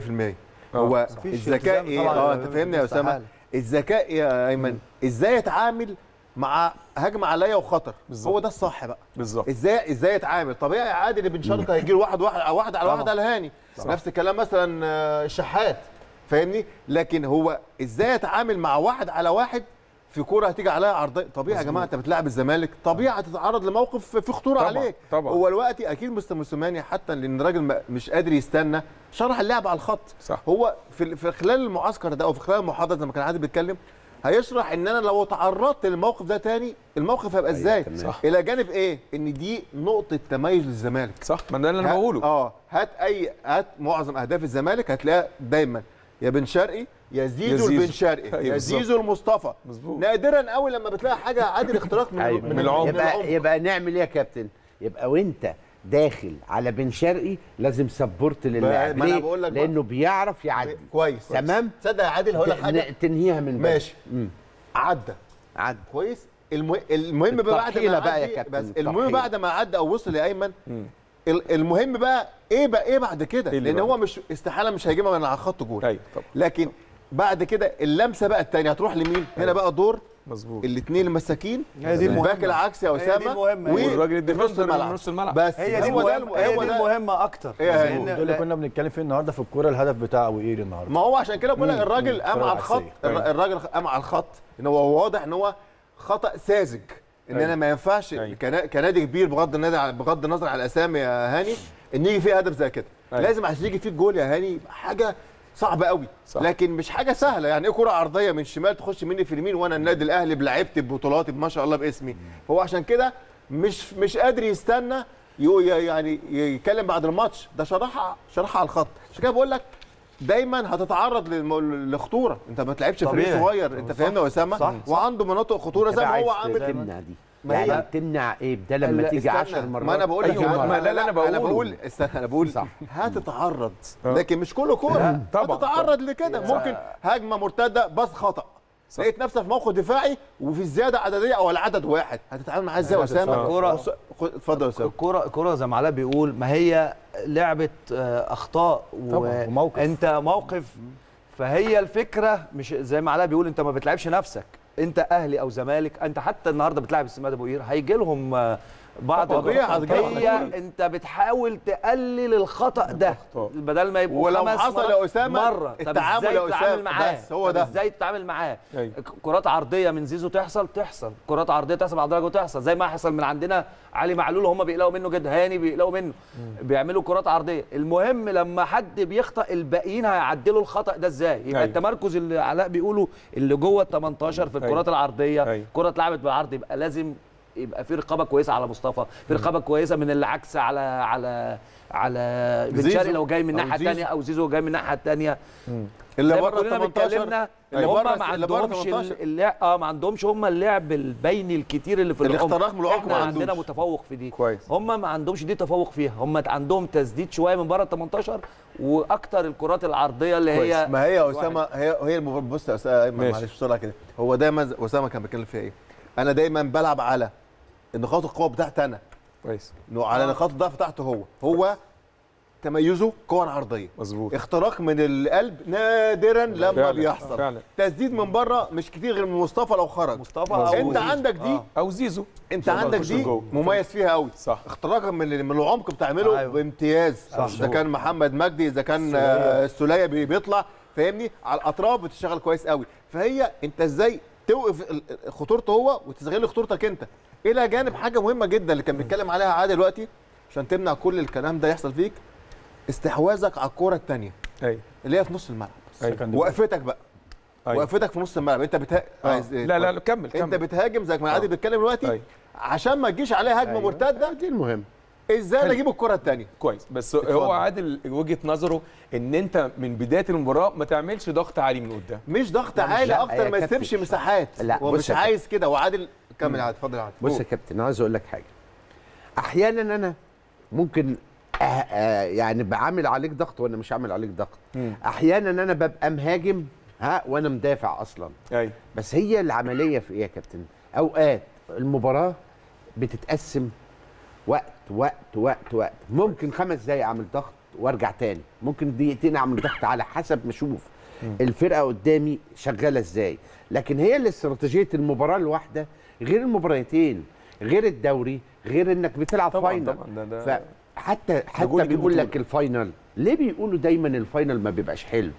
هو مفيش الذكاء التزام ايه طبعاً، اه انت فاهمني يا اسامه استحالة. الذكاء يا ايمن ازاي اتعامل مع هجمه عليا وخطر بالظبط. هو ده الصح بقى بالظبط ازاي ازاي اتعامل طبيعي عادي اللي بن شرقي هيجي له واحد واحد واحد على طبعا. واحد على هاني نفس الكلام مثلا آه، الشحات فاهمني لكن هو ازاي اتعامل مع واحد على واحد في كوره هتيجي عليها عرضيه طبيعي يا جماعه انت بتلعب الزمالك طبيعي هتتعرض لموقف في خطوره طبعاً، عليك طبعاً. هو دلوقتي اكيد مستر موسيماني حتى لان الراجل ما- مش قادر يستنى شرح اللعب على الخط صح. هو في في خلال المعسكر ده او في خلال المحاضره زي ما كان عادل بيتكلم هيشرح ان انا لو تعرضت للموقف ده تاني الموقف هيبقى ازاي تمام. صح. الى جانب ايه ان دي نقطه تميز للزمالك صح ما ده اللي انا هات- بقوله اه هات اي هات معظم اهداف الزمالك هتلاقيها دايما يا بن شرقي يا يا زيزو زيزو. البن شرقي أيوة يا بالظبط. زيزو المصطفى مظبوط. نادرا قوي لما بتلاقي حاجه عادل اختراق من أيوة. من, العمق. من يبقى العمق. يبقى نعمل ايه يا كابتن يبقى وانت داخل على بن شرقي لازم سبورت للاعب ما أنا ليه؟ بقول لك بقى. لانه بيعرف يعدي كويس تمام تصدق يا عادل هقول لك حاجه ت- تنهيها من بدري. ماشي مم. عدى عدي كويس المه... المهم بقى بعد الترحيلة ما بقى يا عدي- كابتن، بس المهم الترحيلة. بعد ما عدى او وصل يا ايمن مم. ال- المهم بقى ايه بقى ايه بعد كده إيه اللي لان بعد؟ هو مش استحاله مش هيجيبها من على خط جول ايوه طبعا لكن بعد كده اللمسه بقى الثانيه هتروح لمين هنا بقى دور مظبوط الاثنين المساكين هي دي الباك المهمة. العكسي يا هي دي اسامه المهمة. و- والراجل نص الديفندر الملعب. من نص الملعب بس هي دي هو ده المهمة الم- هي هو دي ده المهمة أكتر إيه هي؟ لأن- ده اللي كنا بنتكلم فيه النهارده في الكوره الهدف بتاع وئير النهارده ما هو عشان كده بقول لك الراجل قام الكرة على الخط العكسية. الر- أيوة. الراجل قام على الخط ان هو واضح ان هو خطا ساذج ان أيوة. انا ما ينفعش أيوة. كنا- كنادي كبير بغض النظر بغض النظر عن الاسامي يا هاني ان يجي فيه هدف زي كده أيوة. لازم عشان يجي فيه الجول يا هاني يبقى حاجه صعبه قوي صح. لكن مش حاجه سهله يعني ايه كره عرضيه من شمال تخش مني في اليمين وانا النادي الاهلي بلعبتي ببطولاتي ما شاء الله باسمي فهو عشان كده مش مش قادر يستنى يو- يعني يتكلم بعد الماتش ده شرحها شرحها على الخط عشان كده بقول لك دايما هتتعرض للم- لخطوره انت ما تلعبش فريق طبيعي. صغير انت صح. فاهمنا يا اسامه صح. وعنده مناطق خطوره زي أنت ما بقى هو عايز عامل تمنع دي ما هي- يعني تمنع ايه ده لما لا، تيجي استنى. 10 مرات ما انا بقول لك أيوة، عادي. ما ده اللي أنا انا بقوله. بقول استنى انا بقول صح. هتتعرض آه. لكن مش كل كوره طبعاً، هتتعرض لكده ممكن هجمه مرتده بس خطا صح. لقيت نفسك في موقف دفاعي وفي الزياده عدديه او العدد واحد هتتعامل معاه ازاي يا اسامه كورة- بص- خد- اتفضل يا اسامه الكرة الكرة زي ما علاء بيقول ما هي لعبة آه، أخطاء طبعاً، وموقف. أنت موقف فهي الفكره مش زي ما علاء بيقول انت ما بتلعبش نفسك انت اهلي او زمالك انت حتى النهارده بتلعب السماد ابو قير هيجي لهم آه، بعض طبيعي، الأخطاء. هتجيلهم هي أكيد. انت بتحاول تقلل الخطا ده الأخطاء. بدل ما يبقوا ولو خمس حصل مرات يا أسامة، مره طب التعامل ازاي يا تتعامل أسامة، معاه بس هو طب ده. ازاي تتعامل معاه أيوة. كرات عرضيه من زيزو تحصل تحصل كرات عرضيه تحصل على درجه وتحصل زي ما حصل من عندنا علي معلول هم بيقلقوا منه جدا هاني بيقلقوا منه بيعملوا كرات عرضيه المهم لما حد بيخطا الباقيين هيعدلوا الخطا ده ازاي يبقى أيوة. التمركز اللي علاء بيقوله اللي جوه ال 18 في الكرات أيوة. العرضيه أيوة. كره اتلعبت بالعرض يبقى لازم يبقى في رقابه كويسه على مصطفى في رقابه كويسه من اللي عكس على على على بن زيزو شرقي لو جاي من أو الناحيه زيزو. الثانيه او زيزو جاي من الناحيه الثانيه اللي زي ما بره ال كلنا 18 اتكلمنا اللي هم بره ما اللي بره عندهمش 18 اللعب اه ما عندهمش هم اللعب البيني الكتير اللي في العمق الاختراق من العمق احنا ما عندنا عندوش. متفوق في دي كويس. هم ما عندهمش دي تفوق فيها هم عندهم تسديد شويه من بره ال 18 واكتر الكرات العرضيه اللي هي ما هي يا اسامه هي هي المباراة- بص يا اسامه أيمن، ماشي. معلش بسرعه كده هو دايما ز- اسامه كان بيتكلم فيها ايه انا دايما بلعب على نقاط القوه بتاعتي انا كويس إنه على نقاط الضعف بتاعته هو هو تميزه كور عرضيه مظبوط اختراق من القلب نادرا لما فعلا، بيحصل فعلا. تسديد من بره مش كتير غير من مصطفى لو خرج مصطفى مظبوط. أو انت زيزو. عندك دي آه. او زيزو انت لما عندك يخش دي جوه. مميز فيها قوي صح اختراقا من من العمق بتعمله أيوة. بامتياز اذا كان محمد مجدي اذا كان آه، السوليه بي- بيطلع فاهمني على الاطراف بتشتغل كويس قوي فهي انت ازاي توقف ال- ال- خطورته هو وتستغل خطورتك انت الى جانب حاجه مهمه جدا اللي كان بيتكلم عليها عادل دلوقتي عشان تمنع كل الكلام ده يحصل فيك استحواذك على الكوره الثانيه ايوه اللي هي في نص الملعب Second وقفتك بقى أيوة. وقفتك في نص الملعب انت بتها... آه. عايز إيه؟ لا لا لا كمل انت كمل بتهاجم زي ما عادل بيتكلم دلوقتي أيوة. عشان ما تجيش عليها هجمه أيوة. مرتده دي المهم ازاي انا اجيب الكره الثانيه كويس بس هو عادل وجهه نظره ان انت من بدايه المباراه ما تعملش ضغط عالي من قدام مش ضغط لا، مش- عالي لا، اكتر هي ما كابتن. يسيبش مساحات لا، هو بص مش يا عايز كده وعادل كمل يا عادل اتفضل يا عادل بص قول. يا كابتن انا عايز اقول لك حاجه احيانا انا ممكن أه أه يعني بعمل عليك ضغط وانا مش عامل عليك ضغط احيانا انا ببقى مهاجم ها وانا مدافع اصلا ايوه بس هي العمليه في ايه يا كابتن اوقات المباراه بتتقسم وقت وقت وقت وقت ممكن خمس دقايق اعمل ضغط وارجع تاني ممكن دقيقتين اعمل ضغط على حسب ما اشوف الفرقه قدامي شغاله ازاي لكن هي اللي استراتيجيه المباراه الواحده غير المباراتين غير الدوري غير انك بتلعب طبعاً، فاينل طبعاً، ده- ده- فحتى جول حتى يجيب بيقول بطولة. لك الفاينل ليه بيقولوا دايما الفاينل ما بيبقاش حلو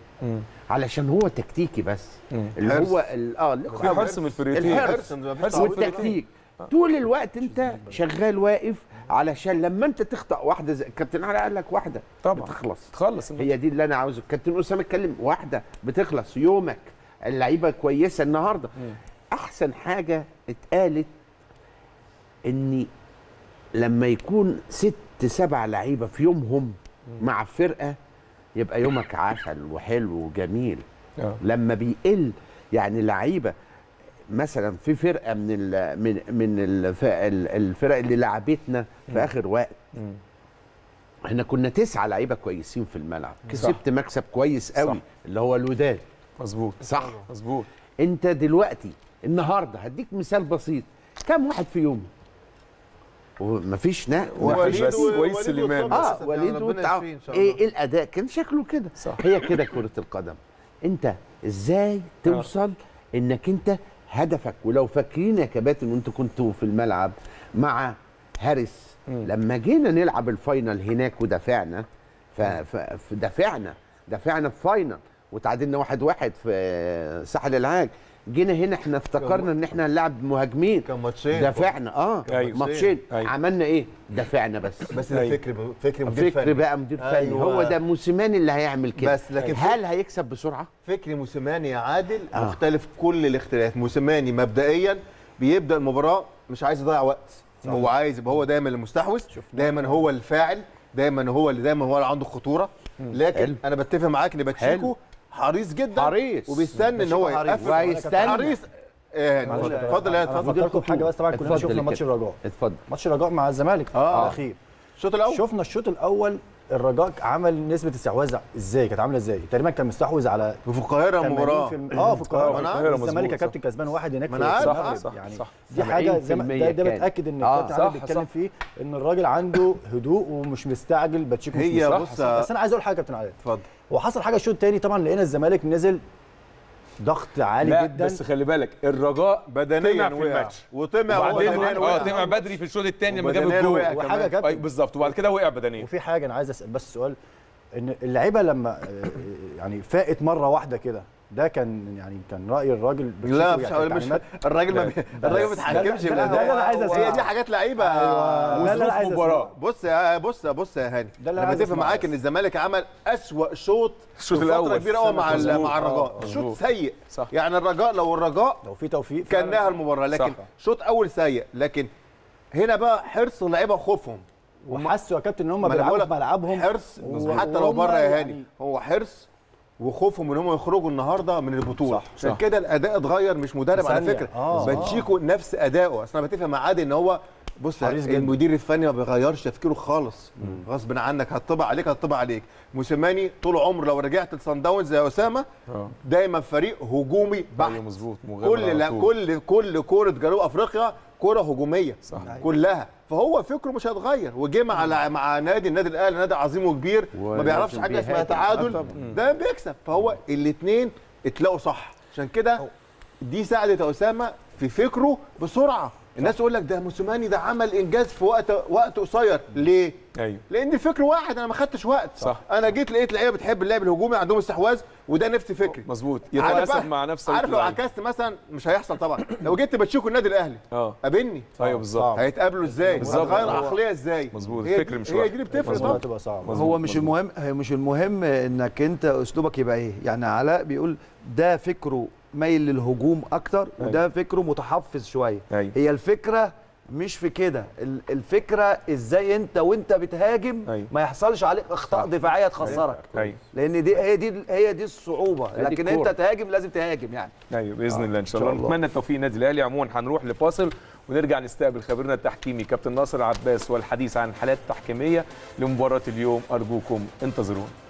علشان هو تكتيكي بس اللي حرص. هو ال- اه في حرص من الفريقين الحرص حرص ما فيش حرص تعويض. والتكتيك طول الوقت انت شغال واقف علشان لما انت تخطا واحده زي كابتن علي قال لك واحده طبعاً. بتخلص تخلص الماتش. هي دي اللي انا عاوزه كابتن اسامه اتكلم واحده بتخلص يومك اللعيبه كويسه النهارده احسن حاجه اتقالت اني لما يكون ست سبع لعيبه في يومهم مع فرقه يبقى يومك عسل وحلو وجميل آه. لما بيقل يعني لعيبه مثلا في فرقه من ال من من الف- ال- الفرق اللي لعبتنا في اخر وقت احنا كنا تسعه لعيبه كويسين في الملعب كسبت مكسب كويس قوي صح. اللي هو الوداد مظبوط صح مظبوط انت دلوقتي النهارده هديك مثال بسيط كم واحد في يوم ومفيش نا وليد بس و- وليد وليد سليمان. وصبري اه لسه يعني وليد ربنا والتع... يشفيه إن شاء الله. ايه الاداء كان شكله كده صح. هي كده كره القدم انت ازاي توصل انك انت هدفك ولو فاكرين يا كباتن وانتوا كنتوا في الملعب مع هارس لما جينا نلعب الفاينل هناك ودافعنا ف- ف- فدافعنا دافعنا في فاينل وتعادلنا واحد واحد في ساحل العاج جينا هنا احنا افتكرنا ان احنا هنلعب مهاجمين كان ماتشين. دافعنا اه أيوة. ماتشين أيوة. عملنا ايه دافعنا بس بس ده أيوة. فكر فكر مدير فكر فني بقى مدير فني أيوة. هو ده موسيماني اللي هيعمل كده بس لكن هل هيكسب بسرعه فكري موسيماني يا عادل آه. مختلف كل الاختلاف موسيماني مبدئيا بيبدا المباراه مش عايز يضيع وقت هو عايز يبقى هو دايما المستحوذ دايما هو الفاعل دايما هو اللي دايما هو اللي عنده خطوره لكن حلو. انا بتفق معاك ان باتشيكو حلو. حريص جدا حريص. وبيستنى ان هو باتشيكو حريص. يقفل وهيستنى. حريص آه، اتفضل اتفضل يا انا اتفضل فكركم بحاجه بس طبعا كلنا اتفضل شفنا يا ماتش كابتن. الرجاء اتفضل ماتش الرجاء مع الزمالك آه. الاخير الشوط الاول شفنا الشوط الاول الرجاء عمل نسبه استحواذ ازاي كانت عامله ازاي تقريبا كان مستحوذ على وفي القاهره 80% المباراه اه في القاهره ما أنا عارف. القاهرة الزمالك يا مظبوط، كابتن كسبان واحد هناك ما في أنا عارف، الملعب. صح، يعني صح. دي حاجه زي ما 70% ده, ده كان. بتاكد ان آه، الكابتن صح، عادل بيتكلم صح. فيه ان الراجل عنده هدوء ومش مستعجل باتشيكو مش هي مستعجل. بص- بس انا عايز اقول حاجه يا كابتن عادل اتفضل وحصل حاجه الشوط الثاني طبعا لقينا الزمالك نزل ضغط عالي لا جدا بس خلي بالك الرجاء بدنيا طمع في وقع الماتش وطمع وبعدين وبدنيا اه وقع. طمع بدري في الشوط الثاني لما جاب وبدنيا الجول وقع وحاجه كمان. كابتن أي بالظبط وبعد كده وقع بدنيا وفي حاجه انا عايز اسال بس سؤال ان اللعيبه لما آه، يعني فاقت مره واحده كده ده كان يعني كان راي الراجل لا بشكل مش يعني مش تعليمات. الراجل ما بي- الراجل ما بيتحكمش ده- في ده- ده اللي أنا عايز الأداء. هي أسمعه. دي حاجات لعيبه أيوة. ده اللي أنا عايز مباراة. بص يا بص بص يا هاني ده اللي انا أنا عايز بتفق أسمعه معاك بس. ان الزمالك عمل اسوأ شوط الشوط في الأول. فتره كبيره قوي مع ال- مظبوط. مع الرجاء آه، شوط مظبوط. سيء صح. يعني الرجاء لو الرجاء لو في توفيق كان فعلاً. نهى المباراه لكن صح. شوط اول سيء لكن هنا بقى حرص اللعيبه وخوفهم وحسوا يا كابتن ان هم ما أنا بيلعبوا بقول في لك ملعبهم حرص و- حتى لو وهم بره يا يعني- هاني هو حرص وخوفهم ان هم يخرجوا النهارده من البطوله صح، عشان صح. كده الاداء اتغير مش مدرب على ثانية. فكره آه، باتشيكو نفس اداؤه اصل انا بتفق مع عادي ان هو بص حريص جدا. المدير الفني ما بيغيرش تفكيره خالص غصب عنك هتطبع عليك هتطبع عليك موسيماني طول عمره لو رجعت لصن داونز زي اسامه اه دايما فريق هجومي بحت ايوه مظبوط مغامرة كل على لا طول. كل كل كوره جنوب افريقيا كوره هجوميه صح. كلها فهو فكره مش هيتغير وجه مع مع نادي النادي الاهلي نادي عظيم وكبير ما بيعرفش ولازم حاجه اسمها بيهاجم. تعادل ده بيكسب فهو الاثنين اتلاقوا صح عشان كده دي ساعدت يا اسامه في فكره بسرعه الناس تقول لك ده موسيماني ده عمل انجاز في وقت وقت قصير ليه ايوه لان الفكر واحد انا ما خدتش وقت صح. انا جيت لقيت لعيبه بتحب اللعب الهجومي عندهم استحواذ وده نفس فكري مظبوط عارف يتناسب بقى- مع نفس عارف لو اللعيبة. عكست مثلا مش هيحصل طبعا لو جيت باتشيكو النادي الاهلي اه قابلني ايوه بالظبط هيتقابلوا ازاي بالظبط. هتغير هو- العقليه ازاي مظبوط، هي الفكر دي- مش هي واحد. دي اللي بتفرق مظبوط. طبعا هتبقى صعبه مظبوط. هو مش المهم هي مش المهم انك انت اسلوبك يبقى ايه يعني علاء بيقول ده فكره مايل للهجوم اكتر وده فكره متحفظ شويه أيوة. هي الفكره مش في كده ال- الفكره ازاي انت وانت بتهاجم أيوة. ما يحصلش عليك اخطاء دفاعيه تخسرك ايوه لان دي هي دي هي دي الصعوبه دي لكن الكورة. انت تهاجم لازم تهاجم يعني ايوه باذن الله ان شاء إن الله شاء الله. نتمنى التوفيق للنادي الاهلي عموما هنروح لفاصل ونرجع نستقبل خبيرنا التحكيمي كابتن ناصر عباس والحديث عن الحالات التحكيميه لمباراه اليوم ارجوكم انتظرونا